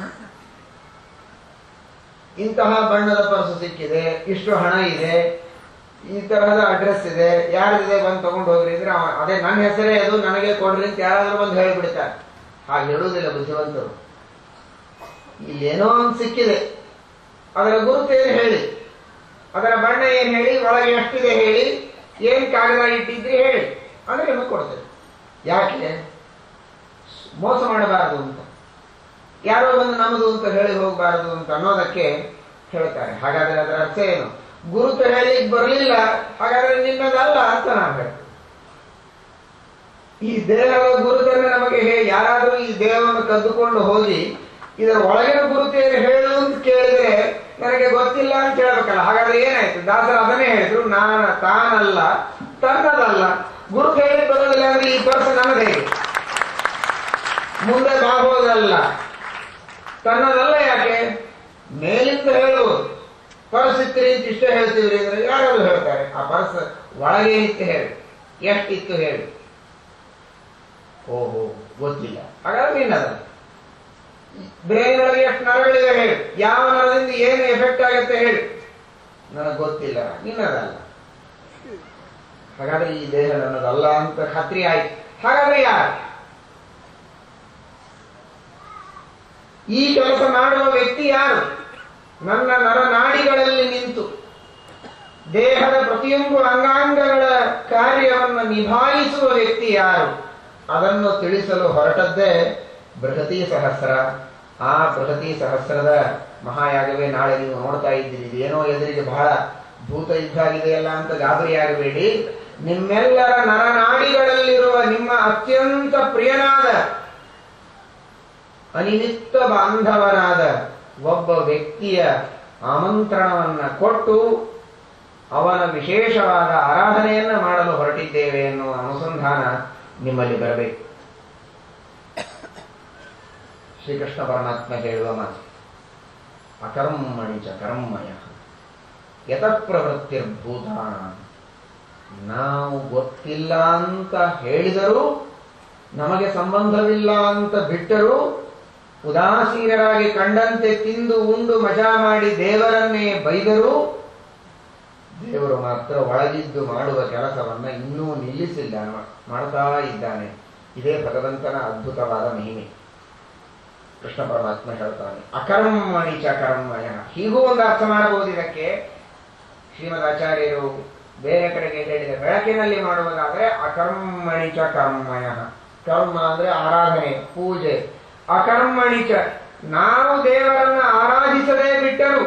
ಇಂತಹ ಬಣ್ಣದ ಪರ್ಸು ಸಿಕ್ಕಿದೆ ಇಷ್ಟು ಹಣ ಇದೆ ಈ ತರಹದ ಅಡ್ರೆಸ್ ಇದೆ ಯಾರಿದೆ ಬಂದು ತಗೊಂಡು ಹೋಗ್ರಿ ಅಂದ್ರೆ ಅವ ಅದೇ ನನ್ನ ಹೆಸರೇ ಅದು ನನಗೆ ಕೊಡ್ರಿ ಅಂತ ಯಾರಾದ್ರೂ ಬಂದು ಹೇಳಿಬಿಡ್ತಾರೆ ಹಾಗೆ ಹೇಳುವುದಿಲ್ಲ ಬುದ್ಧಿವಂತರು ಇಲ್ಲೇನೋ ಒಂದು ಸಿಕ್ಕಿದೆ ಅದರ ಗುರುತು ಏನು ಹೇಳಿ ಅದರ ಬಣ್ಣ ಏನು ಹೇಳಿ ಒಳಗೆ ಎಷ್ಟಿದೆ ಹೇಳಿ ಏನ್ ಕಾಗದ ಇಟ್ಟಿದ್ರಿ ಹೇಳಿ ಅಂದ್ರೆ ನಿಮಗೆ ಕೊಡ್ತೇವೆ ಯಾಕೆ ಮೋಸ ಮಾಡಬಾರದು ಅಂತ ಯಾರೋ ಬಂದು ನಮ್ಮದು ಅಂತ ಹೇಳಿ ಹೋಗಬಾರದು ಅಂತ ಅನ್ನೋದಕ್ಕೆ ಹೇಳ್ತಾರೆ ಹಾಗಾದ್ರೆ ಅದರ ಅರ್ಥ ಏನು ಗುರುತು ಹೇಳಿಕ್ ಬರಲಿಲ್ಲ ಹಾಗಾದ್ರೆ ನಿನ್ನದಲ್ಲ ಅಂತ ನಾವು ಹೇಳ್ತೇವೆ ಈ ದೇಹದ ಗುರುತನ್ನು ನಮಗೆ ಹೇ ಯಾರಾದರೂ ಈ ದೇಹವನ್ನು ಕದ್ದುಕೊಂಡು ಹೋಗಿ ಇದರ ಒಳಗಿನ ಗುರುತೇನು ಹೇಳು ಅಂತ ಕೇಳಿದ್ರೆ ನನಗೆ ಗೊತ್ತಿಲ್ಲ ಅಂತ ಹೇಳ್ಬೇಕಲ್ಲ ಹಾಗಾದ್ರೆ ಏನಾಯ್ತು ದಾಸರು ಅದನ್ನೇ ಹೇಳಿದ್ರು ನಾನ ತಾನಲ್ಲ ತನ್ನದಲ್ಲ ಗುರುತು ಹೇಳಿ ಬರೋದಿಲ್ಲ ಅಂದ್ರೆ ಈ ಪರ್ಸ್ ನನ್ನದು ಹೇಗೆ ಮುಂದೆ ಬಾಗೋದಲ್ಲ ತನ್ನದಲ್ಲ ಯಾಕೆ ಮೇಲಿಂದ ಹೇಳುವುದು ಪರ್ಸ್ ಇತ್ತಿರಿ ಅಂತ ಇಷ್ಟೇ ಹೇಳ್ತೀವ್ರಿ ಅಂದ್ರೆ ಯಾರಾದ್ರು ಹೇಳ್ತಾರೆ ಆ ಪರ್ಸ್ ಒಳಗೆ ಇತ್ತು ಹೇಳಿ ಎಷ್ಟಿತ್ತು ಹೇಳಿ ಓಹೋ ಗೊತ್ತಿಲ್ಲ ಹಾಗಾದ್ರೆ ನಿನ್ನದ ಬ್ರೈನ್ ಒಳಗೆ ಎಷ್ಟು ನರಗಳಿವೆ ಹೇಳಿ ಯಾವ ನರದಿಂದ ಏನು ಎಫೆಕ್ಟ್ ಆಗುತ್ತೆ ಹೇಳಿ ನನಗೆ ಗೊತ್ತಿಲ್ಲ ನಿನ್ನದಲ್ಲ ಹಾಗಾದ್ರೆ ಈ ದೇಹ ನನ್ನದಲ್ಲ ಅಂತ ಖಾತ್ರಿ ಆಯ್ತು ಹಾಗಾದ್ರೆ ಯಾರು ಈ ಕೆಲಸ ಮಾಡುವ ವ್ಯಕ್ತಿ ಯಾರು ನನ್ನ ನರನಾಡಿಗಳಲ್ಲಿ ನಿಂತು ದೇಹದ ಪ್ರತಿಯೊಂದು ಅಂಗಾಂಗಗಳ ಕಾರ್ಯವನ್ನು ನಿಭಾಯಿಸುವ ವ್ಯಕ್ತಿ ಯಾರು ಅದನ್ನು ತಿಳಿಸಲು ಹೊರಟದ್ದೇ ಬೃಹತಿ ಸಹಸ್ರ ಆ ಬೃಹತಿ ಸಹಸ್ರದ ಮಹಾಯಾಗವೇ ನಾಳೆ ನೀವು ನೋಡ್ತಾ ಇದ್ದೀರಿ ಇದೇನೋ ಎದುರಿಗೆ ಬಹಳ ಭೂತ ಯುದ್ಧ ಆಗಿದೆಯಲ್ಲ ಅಂತ ಗಾಬರಿಯಾಗಬೇಡಿ ನಿಮ್ಮೆಲ್ಲರ ನರನಾಡಿಗಳಲ್ಲಿರುವ ನಿಮ್ಮ ಅತ್ಯಂತ ಪ್ರಿಯನಾದ ಅನಿಮಿತ್ತ ಬಾಂಧವನಾದ ಒಬ್ಬ ವ್ಯಕ್ತಿಯ ಆಮಂತ್ರಣವನ್ನ ಕೊಟ್ಟು ಅವನ ವಿಶೇಷವಾದ ಆರಾಧನೆಯನ್ನ ಮಾಡಲು ಹೊರಟಿದ್ದೇವೆ ಎನ್ನುವ ಅನುಸಂಧಾನ ನಿಮ್ಮಲ್ಲಿ ಬರಬೇಕು ಶ್ರೀಕೃಷ್ಣ ಪರಮಾತ್ಮ ಹೇಳುವ ಮಾತು ಅಕರ್ಮಣಿ ಚ ಕರ್ಮಯ ಯತಪ್ರವೃತ್ತಿರ್ಭೂತಾನ ನಾವು ಗೊತ್ತಿಲ್ಲ ಅಂತ ಹೇಳಿದರೂ ನಮಗೆ ಸಂಬಂಧವಿಲ್ಲ ಅಂತ ಬಿಟ್ಟರೂ ಉದಾಸೀನರಾಗಿ ಕಂಡಂತೆ ತಿಂದು ಉಂಡು ಮಜಾ ಮಾಡಿ ದೇವರನ್ನೇ ಬೈದರೂ ದೇವರು ಮಾತ್ರ ಒಳಗಿದ್ದು ಮಾಡುವ ಕೆಲಸವನ್ನ ಇನ್ನೂ ನಿಲ್ಲಿಸಿಲ್ಲ ಮಾಡ್ತಾ ಇದ್ದಾನೆ ಇದೇ ಭಗವಂತನ ಅದ್ಭುತವಾದ ಮಹಿಮೆ ಕೃಷ್ಣ ಪರಮಾತ್ಮ ಹೇಳ್ತಾನೆ ಅಕರ್ಮಣಿ ಚ ಕರ್ಮಯ ಹೀಗೂ ಒಂದು ಅರ್ಥ ಮಾಡಬಹುದು ಇದಕ್ಕೆ ಶ್ರೀಮದ್ ಆಚಾರ್ಯರು ಬೇರೆ ಕಡೆಗೆ ಹೇಳಿದ ಬೆಳಕಿನಲ್ಲಿ ಮಾಡುವುದಾದ್ರೆ ಅಕರ್ಮಣಿ ಚ ಕರ್ಮಯ ಕರ್ಮ ಅಂದ್ರೆ ಆರಾಧನೆ ಪೂಜೆ ಅಕರ್ಮಣಿ ಚ ನಾವು ದೇವರನ್ನ ಆರಾಧಿಸದೇ ಬಿಟ್ಟರು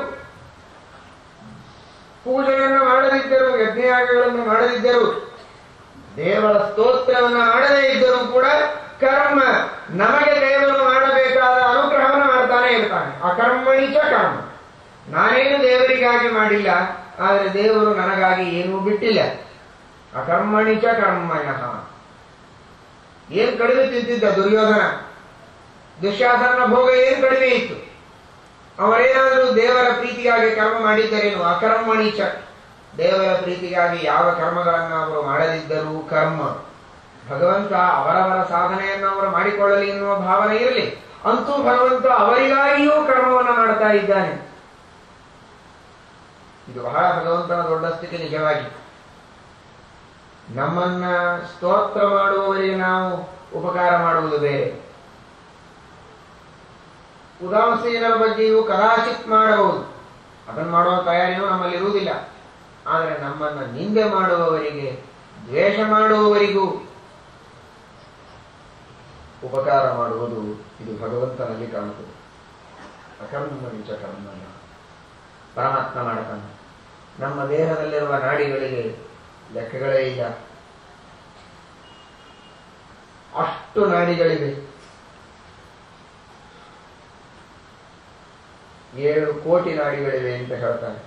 ಪೂಜೆಯನ್ನು ಮಾಡದಿದ್ದರು ಯಜ್ಞಯಾಗಗಳನ್ನು ಮಾಡದಿದ್ದರು ದೇವರ ಸ್ತೋತ್ರವನ್ನು ಮಾಡದೇ ಇದ್ದರೂ ಕೂಡ ಕರ್ಮ ನಮಗೆ ದೇವರು ಮಾಡಬೇಕಾದ ಅನುಗ್ರಹವನ್ನು ಮಾಡ್ತಾನೆ ಇರ್ತಾನೆ ಅಕರ್ಮಣಿ ಚ ಕರ್ಮ ನಾನೇನು ದೇವರಿಗಾಗಿ ಮಾಡಿಲ್ಲ ಆದರೆ ದೇವರು ನನಗಾಗಿ ಏನೂ ಬಿಟ್ಟಿಲ್ಲ ಅಕರ್ಮಣಿ ಚ ಕರ್ಮಯ ಏನ್ ಕಡಿಮೆ ತಿಂತಿದ್ದ ದುರ್ಯೋಧನ ದುಶ್ಯಾಸನ ಭೋಗ ಏನ್ ಕಡಿಮೆ ಇತ್ತು ಅವರೇನಾದರೂ ದೇವರ ಪ್ರೀತಿಗಾಗಿ ಕರ್ಮ ಮಾಡಿದ್ದರೇನು ಅಕರ್ಮಣಿ ಚ ದೇವರ ಪ್ರೀತಿಗಾಗಿ ಯಾವ ಕರ್ಮಗಳನ್ನು ಅವರು ಮಾಡದಿದ್ದರೂ ಕರ್ಮ ಭಗವಂತ ಅವರವರ ಸಾಧನೆಯನ್ನು ಅವರು ಮಾಡಿಕೊಳ್ಳಲಿ ಎನ್ನುವ ಭಾವನೆ ಇರಲಿ ಅಂತೂ ಭಗವಂತ ಅವರಿಗಾಗಿಯೂ ಕರ್ಮವನ್ನು ಮಾಡ್ತಾ ಇದ್ದಾನೆ ಇದು ಬಹಳ ಭಗವಂತನ ದೊಡ್ಡ ಸ್ಥಿತಿ ನಿಜವಾಗಿ ನಮ್ಮನ್ನ ಸ್ತೋತ್ರ ಮಾಡುವವರಿಗೆ ನಾವು ಉಪಕಾರ ಮಾಡುವುದು ಬೇರೆ ಉದಾಸೀನರ ಬಗ್ಗೆಯೂ ಕದಾಚಿತ್ ಮಾಡಬಹುದು ಅದನ್ನು ಮಾಡುವ ತಯಾರಿಯೂ ನಮ್ಮಲ್ಲಿ ಇರುವುದಿಲ್ಲ ಆದರೆ ನಮ್ಮನ್ನ ನಿಂದೆ ಮಾಡುವವರಿಗೆ ದ್ವೇಷ ಮಾಡುವವರಿಗೂ ಉಪಕಾರ ಮಾಡುವುದು ಇದು ಭಗವಂತನಲ್ಲಿ ಕಾಣುತ್ತದೆ ಅಕರ್ಮಣಿ ಚ ಕರ್ಮಯ ಪರಮಾತ್ಮ ಮಾಡ್ತಾನೆ ನಮ್ಮ ದೇಹದಲ್ಲಿರುವ ನಾಡಿಗಳಿಗೆ ಲೆಕ್ಕಗಳೇ ಇಲ್ಲ ಅಷ್ಟು ನಾಡಿಗಳಿವೆ ಏಳು ಕೋಟಿ ನಾಡಿಗಳಿವೆ ಅಂತ ಹೇಳ್ತಾರೆ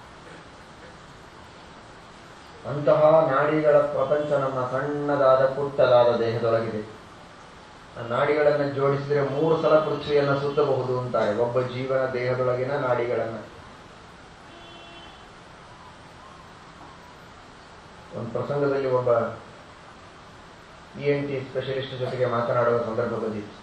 ಅಂತಹ ನಾಡಿಗಳ ಪ್ರಪಂಚ ನಮ್ಮ ಸಣ್ಣದಾದ ಪುಟ್ಟದಾದ ದೇಹದೊಳಗಿದೆ ಆ ನಾಡಿಗಳನ್ನು ಜೋಡಿಸಿದರೆ ಮೂರು ಸಲ ಪೃಥ್ವಿಯನ್ನು ಸುತ್ತಬಹುದು ಅಂತಾರೆ ಒಬ್ಬ ಜೀವನ ದೇಹದೊಳಗಿನ ನಾಡಿಗಳನ್ನ ಒಂದು ಪ್ರಸಂಗದಲ್ಲಿ ಒಬ್ಬ ಇ ಎನ್ ಟಿ ಸ್ಪೆಷಲಿಸ್ಟ್ ಜೊತೆಗೆ ಮಾತನಾಡುವ ಸಂದರ್ಭ ಬಂದಿತ್ತು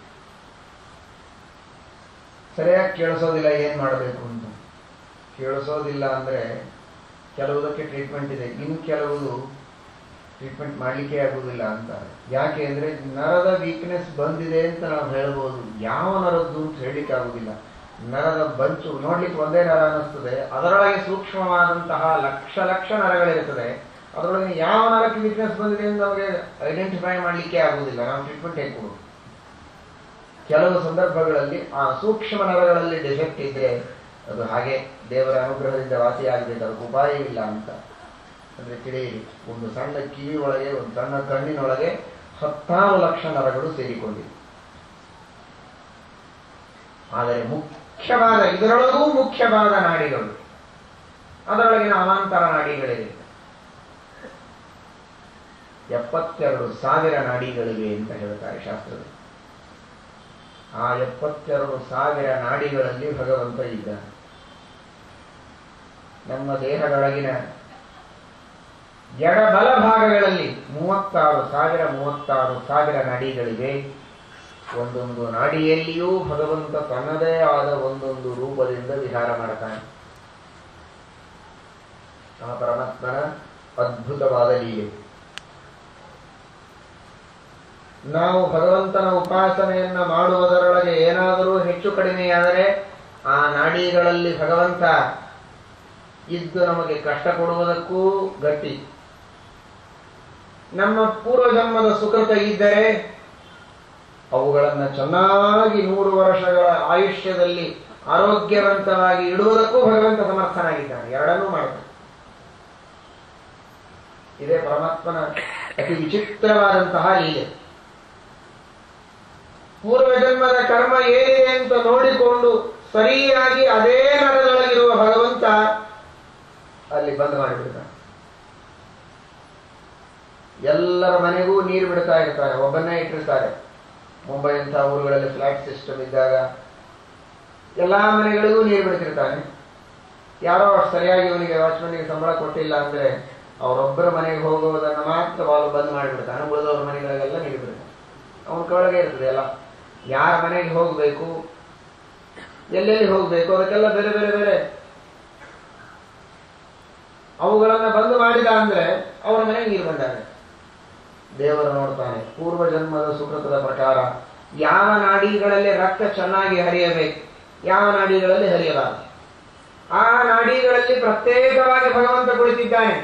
ಸರಿಯಾಗಿ ಕೇಳಿಸೋದಿಲ್ಲ ಏನ್ ಮಾಡಬೇಕು ಅಂತ ಕೇಳಿಸೋದಿಲ್ಲ ಅಂದ್ರೆ ಕೆಲವುದಕ್ಕೆ ಟ್ರೀಟ್ಮೆಂಟ್ ಇದೆ ಇನ್ನು ಕೆಲವುದು ಟ್ರೀಟ್ಮೆಂಟ್ ಮಾಡಲಿಕ್ಕೆ ಆಗುವುದಿಲ್ಲ ಅಂತಾರೆ ಯಾಕೆ ಅಂದ್ರೆ ನರದ ವೀಕ್ನೆಸ್ ಬಂದಿದೆ ಅಂತ ನಾವು ಹೇಳ್ಬೋದು ಯಾವ ನರದ್ದು ಅಂತ ಹೇಳಲಿಕ್ಕೆ ಆಗುದಿಲ್ಲ ನರದ ಬಂಚು ನೋಡ್ಲಿಕ್ಕೆ ಒಂದೇ ನರ ಅನ್ನಿಸ್ತದೆ ಅದರೊಳಗೆ ಸೂಕ್ಷ್ಮವಾದಂತಹ ಲಕ್ಷ ಲಕ್ಷ ನರಗಳಿರ್ತದೆ ಅದರೊಳಗೆ ಯಾವ ನರಕ್ಕೆ ವೀಕ್ನೆಸ್ ಬಂದಿದೆ ಅಂತ ನಮಗೆ ಐಡೆಂಟಿಫೈ ಮಾಡಲಿಕ್ಕೆ ಆಗುವುದಿಲ್ಲ ನಾವು ಟ್ರೀಟ್ಮೆಂಟ್ ಹೇಗೆ ಕೊಡುದು ಕೆಲವು ಸಂದರ್ಭಗಳಲ್ಲಿ ಆ ಸೂಕ್ಷ್ಮ ನರಗಳಲ್ಲಿ ಡಿಫೆಕ್ಟ್ ಇದ್ರೆ ಅದು ಹಾಗೆ ದೇವರ ಅನುಗ್ರಹದಿಂದ ವಾಸಿಯಾಗಬೇಕು ಅದಕ್ಕೆ ಉಪಾಯವಿಲ್ಲ ಅಂತ ಅಂದ್ರೆ ತಿಳಿಯಿರಿ ಒಂದು ಸಣ್ಣ ಕಿವಿ ಒಳಗೆ ಒಂದು ಸಣ್ಣ ಕಣ್ಣಿನೊಳಗೆ ಹತ್ತಾರು ಲಕ್ಷ ನರಗಳು ಸೇರಿಕೊಂಡಿವೆ ಆದರೆ ಮುಖ್ಯವಾದ ಇದರೊಳಗೂ ಮುಖ್ಯವಾದ ನಾಡಿಗಳು ಅದರೊಳಗಿನ ಅವಾಂತರ ನಾಡಿಗಳಿವೆ ಎಪ್ಪತ್ತೆರಡು ಸಾವಿರ ನಾಡಿಗಳಿವೆ ಅಂತ ಹೇಳ್ತಾರೆ ಶಾಸ್ತ್ರದಲ್ಲಿ ಆ ಎಪ್ಪತ್ತೆರಡು ಸಾವಿರ ನಾಡಿಗಳಲ್ಲಿ ಭಗವಂತ ಇದ್ದಾನೆ ನಮ್ಮ ದೇಹದೊಳಗಿನ ಎಡಬಲ ಭಾಗಗಳಲ್ಲಿ ಮೂವತ್ತಾರು ಸಾವಿರ ಮೂವತ್ತಾರು ಸಾವಿರ ನಾಡಿಗಳಿವೆ ಒಂದೊಂದು ನಾಡಿಯಲ್ಲಿಯೂ ಭಗವಂತ ತನ್ನದೇ ಆದ ಒಂದೊಂದು ರೂಪದಿಂದ ವಿಹಾರ ಮಾಡ್ತಾನೆ ಆ ಪರಮಾತ್ಮನ ಅದ್ಭುತವಾದ ಲೀಲೆ ನಾವು ಭಗವಂತನ ಉಪಾಸನೆಯನ್ನ ಮಾಡುವುದರೊಳಗೆ ಏನಾದರೂ ಹೆಚ್ಚು ಕಡಿಮೆಯಾದರೆ ಆ ನಾಡಿಗಳಲ್ಲಿ ಭಗವಂತ ಇದ್ದು ನಮಗೆ ಕಷ್ಟ ಕೊಡುವುದಕ್ಕೂ ಗಟ್ಟಿ ನಮ್ಮ ಪೂರ್ವಜನ್ಮದ ಸುಕೃತ ಇದ್ದರೆ ಅವುಗಳನ್ನು ಚೆನ್ನಾಗಿ ನೂರು ವರ್ಷಗಳ ಆಯುಷ್ಯದಲ್ಲಿ ಆರೋಗ್ಯವಂತವಾಗಿ ಇಡುವುದಕ್ಕೂ ಭಗವಂತ ಸಮರ್ಥನಾಗಿದ್ದಾನೆ ಎರಡನ್ನೂ ಮಾಡ್ತಾನೆ ಇದೇ ಪರಮಾತ್ಮನ ಅತಿ ವಿಚಿತ್ರವಾದಂತಹ ಲೀಲೆ ಪೂರ್ವ ಜನ್ಮದ ಕರ್ಮ ಏನಿದೆ ಅಂತ ನೋಡಿಕೊಂಡು ಸರಿಯಾಗಿ ಅದೇ ನರದೊಳಗಿರುವ ಭಗವಂತ ಅಲ್ಲಿ ಬಂದ್ ಮಾಡಿಬಿಡ್ತಾನೆ ಎಲ್ಲರ ಮನೆಗೂ ನೀರು ಬಿಡ್ತಾ ಇರ್ತಾರೆ ಒಬ್ಬನ್ನೇ ಇಟ್ಟಿರ್ತಾರೆ ಮುಂಬೈ ಅಂತ ಊರುಗಳಲ್ಲಿ ಫ್ಲಾಟ್ ಸಿಸ್ಟಮ್ ಇದ್ದಾಗ ಎಲ್ಲಾ ಮನೆಗಳಿಗೂ ನೀರು ಬಿಡ್ತಿರ್ತಾನೆ ಯಾರೋ ಸರಿಯಾಗಿ ಇವನಿಗೆ ವಾಚ್ಮನ್ಗೆ ಸಂಬಳ ಕೊಟ್ಟಿಲ್ಲ ಅಂದ್ರೆ ಅವರೊಬ್ಬರ ಮನೆಗೆ ಹೋಗುವುದನ್ನು ಮಾತ್ರ ಬಾಲು ಬಂದ್ ಮಾಡಿಬಿಡ್ತಾನೆ ಉಳಿದವ್ರ ಮನೆಗಳಿಗೆಲ್ಲ ನೀರು ಬಿಡ್ತಾನೆ ಅವನ ಕೆಳಗೆ ಇರ್ತದೆ ಎಲ್ಲ ಯಾರ ಮನೆಗೆ ಹೋಗಬೇಕು ಎಲ್ಲೆಲ್ಲಿ ಹೋಗಬೇಕು ಅದಕ್ಕೆಲ್ಲ ಬೇರೆ ಬೇರೆ ಬೇರೆ ಅವುಗಳನ್ನ ಬಂದ್ ಮಾಡಿದ ಅಂದ್ರೆ ಅವರ ಮನೆಗೆ ನೀರು ಬಂದಾಗ ದೇವರು ನೋಡ್ತಾನೆ ಪೂರ್ವ ಜನ್ಮದ ಸುಕೃತದ ಪ್ರಕಾರ ಯಾವ ನಾಡಿಗಳಲ್ಲಿ ರಕ್ತ ಚೆನ್ನಾಗಿ ಹರಿಯಬೇಕು ಯಾವ ನಾಡಿಗಳಲ್ಲಿ ಹರಿಯಬಾರದು ಆ ನಾಡಿಗಳಲ್ಲಿ ಪ್ರತ್ಯೇಕವಾಗಿ ಭಗವಂತ ಕುಳಿತಿದ್ದಾನೆ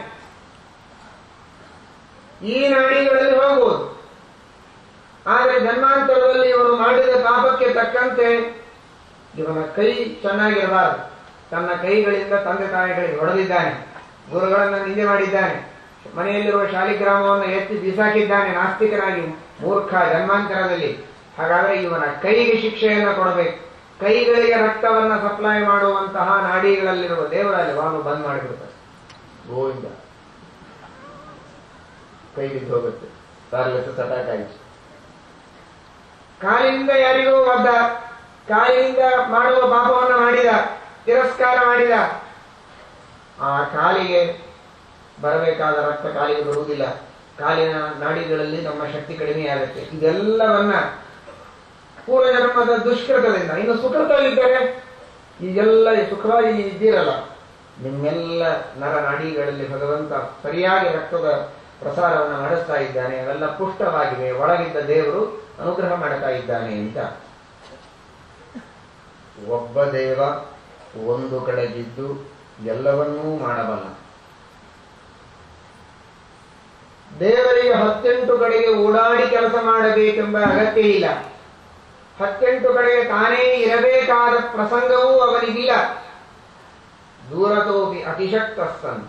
ಈ ನಾಡಿಗಳಲ್ಲಿ ಹೋಗುವುದು ಆದರೆ ಜನ್ಮಾಂತರದಲ್ಲಿ ಇವನು ಮಾಡಿದ ಪಾಪಕ್ಕೆ ತಕ್ಕಂತೆ ಇವನ ಕೈ ಚೆನ್ನಾಗಿರಬಾರದು ತನ್ನ ಕೈಗಳಿಂದ ತಂದೆ ತಾಯಿಗಳಿಗೆ ಹೊಡೆದಿದ್ದಾನೆ ಗುರುಗಳನ್ನ ನಿಂದೆ ಮಾಡಿದ್ದಾನೆ ಮನೆಯಲ್ಲಿರುವ ಶಾಲಿಗ್ರಾಮವನ್ನು ಎತ್ತಿ ಬಿಸಾಕಿದ್ದಾನೆ ನಾಸ್ತಿಕನಾಗಿ ಮೂರ್ಖ ಜನ್ಮಾಂತರದಲ್ಲಿ ಹಾಗಾದ್ರೆ ಇವನ ಕೈಗೆ ಶಿಕ್ಷೆಯನ್ನು ಕೊಡಬೇಕು ಕೈಗಳಿಗೆ ರಕ್ತವನ್ನ ಸಪ್ಲೈ ಮಾಡುವಂತಹ ನಾಡಿಗಳಲ್ಲಿರುವ ದೇವರಲ್ಲಿ ವಾನು ಬಂದ್ ಮಾಡಿಬಿಡ್ತಾರೆ ಗೋವಿಂದ ಕೈ ಬಿದ್ದು ಹೋಗುತ್ತೆ ಸಾರ್ಲೆಸ್ ಅಟ್ಯಾಕ್ ಆಯಿತು ಕಾಲಿನಿಂದ ಯಾರಿಗೂ ಒದ್ದ ಕಾಲಿನಿಂದ ಮಾಡುವ ಪಾಪವನ್ನು ಮಾಡಿದ ತಿರಸ್ಕಾರ ಮಾಡಿದ ಆ ಕಾಲಿಗೆ ಬರಬೇಕಾದ ರಕ್ತ ಕಾಲಿಗೆ ಬರುವುದಿಲ್ಲ ಕಾಲಿನ ನಾಡಿಗಳಲ್ಲಿ ನಮ್ಮ ಶಕ್ತಿ ಕಡಿಮೆಯಾಗುತ್ತೆ ಇದೆಲ್ಲವನ್ನ ಪೂರ್ವ ಜನ್ಮದ ದುಷ್ಕೃತದಿಂದ ಇನ್ನು ಸುಕೃತವಿದ್ದರೆ ಈಗೆಲ್ಲ ಸುಖವಾಗಿ ಇದ್ದೀರಲ್ಲ ನಿಮ್ಮೆಲ್ಲ ನರ ನಾಡಿಗಳಲ್ಲಿ ಭಗವಂತ ಸರಿಯಾಗಿ ರಕ್ತದ ಪ್ರಸಾರವನ್ನು ನಡೆಸ್ತಾ ಇದ್ದಾನೆ ಅವೆಲ್ಲ ಪುಷ್ಟವಾಗಿವೆ ಒಳಗಿದ್ದ ದೇವರು ಅನುಗ್ರಹ ಮಾಡ್ತಾ ಇದ್ದಾನೆ ಅಂತ ಒಬ್ಬ ದೇವ ಒಂದು ಕಡೆಗಿದ್ದು ಎಲ್ಲವನ್ನೂ ಮಾಡಬಲ್ಲ ದೇವರಿಗೆ ಹತ್ತೆಂಟು ಕಡೆಗೆ ಓಡಾಡಿ ಕೆಲಸ ಮಾಡಬೇಕೆಂಬ ಅಗತ್ಯ ಇಲ್ಲ ಹತ್ತೆಂಟು ಕಡೆಗೆ ತಾನೇ ಇರಬೇಕಾದ ಪ್ರಸಂಗವೂ ಅವನಿಗಿಲ್ಲ ದೂರತೋಪಿ ಅತಿಶಕ್ತಸ್ತನ್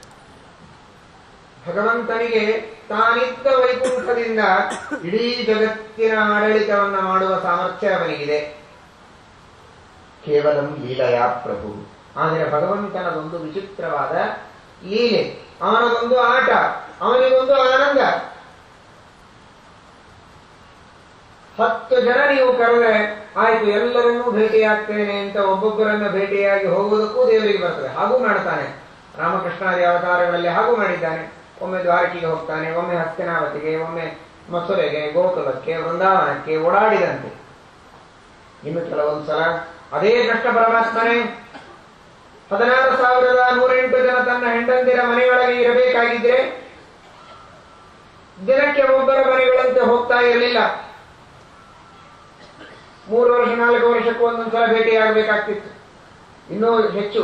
ಭಗವಂತನಿಗೆ ತಾನಿದ್ದ ವೈಕುಂಠದಿಂದ ಇಡೀ ಜಗತ್ತಿನ ಆಡಳಿತವನ್ನ ಮಾಡುವ ಸಾಮರ್ಥ್ಯ ಅವನಿಗಿದೆ ಕೇವಲ ಲೀಲೆಯ ಪ್ರಭು ಆದರೆ ಭಗವಂತನದೊಂದು ವಿಚಿತ್ರವಾದ ಲೀಲೆ ಅವನದೊಂದು ಆಟ ಅವನಿಗೊಂದು ಆನಂದ ಹತ್ತು ಜನ ನೀವು ಕರೆದ್ರೆ ಆಯ್ತು ಎಲ್ಲರನ್ನೂ ಭೇಟಿಯಾಗ್ತೇನೆ ಅಂತ ಒಬ್ಬೊಬ್ಬರನ್ನ ಭೇಟಿಯಾಗಿ ಹೋಗುವುದಕ್ಕೂ ದೇವರಿಗೆ ಬರ್ತದೆ ಹಾಗೂ ಮಾಡ್ತಾನೆ ರಾಮಕೃಷ್ಣಾದಿ ಅವತಾರಗಳಲ್ಲಿ ಹಾಗೂ ಮಾಡಿದ್ದಾನೆ ಒಮ್ಮೆ ದ್ವಾರಕಿಗೆ ಹೋಗ್ತಾನೆ ಒಮ್ಮೆ ಹಸ್ತಿನಾವತಿಗೆ ಒಮ್ಮೆ ಮಥುರೆಗೆ ಗೋಕುಲಕ್ಕೆ ವೃಂದಾವನಕ್ಕೆ ಓಡಾಡಿದಂತೆ ಇನ್ನು ಕೆಲವೊಂದು ಸಲ ಅದೇ ಕೃಷ್ಣ ಪರಮಾತ್ಮನೇ ಹದಿನಾರು ಸಾವಿರದ ನೂರೆಂಟು ಜನ ತನ್ನ ಹೆಂಡಂದಿರ ಮನೆಯೊಳಗೆ ಇರಬೇಕಾಗಿದ್ರೆ ದಿನಕ್ಕೆ ಒಬ್ಬರ ಮನೆಗಳಂತೆ ಹೋಗ್ತಾ ಇರಲಿಲ್ಲ ಮೂರು ವರ್ಷ ನಾಲ್ಕು ವರ್ಷಕ್ಕೂ ಒಂದೊಂದ್ಸಲ ಭೇಟಿಯಾಗಬೇಕಾಗ್ತಿತ್ತು ಇನ್ನೂ ಹೆಚ್ಚು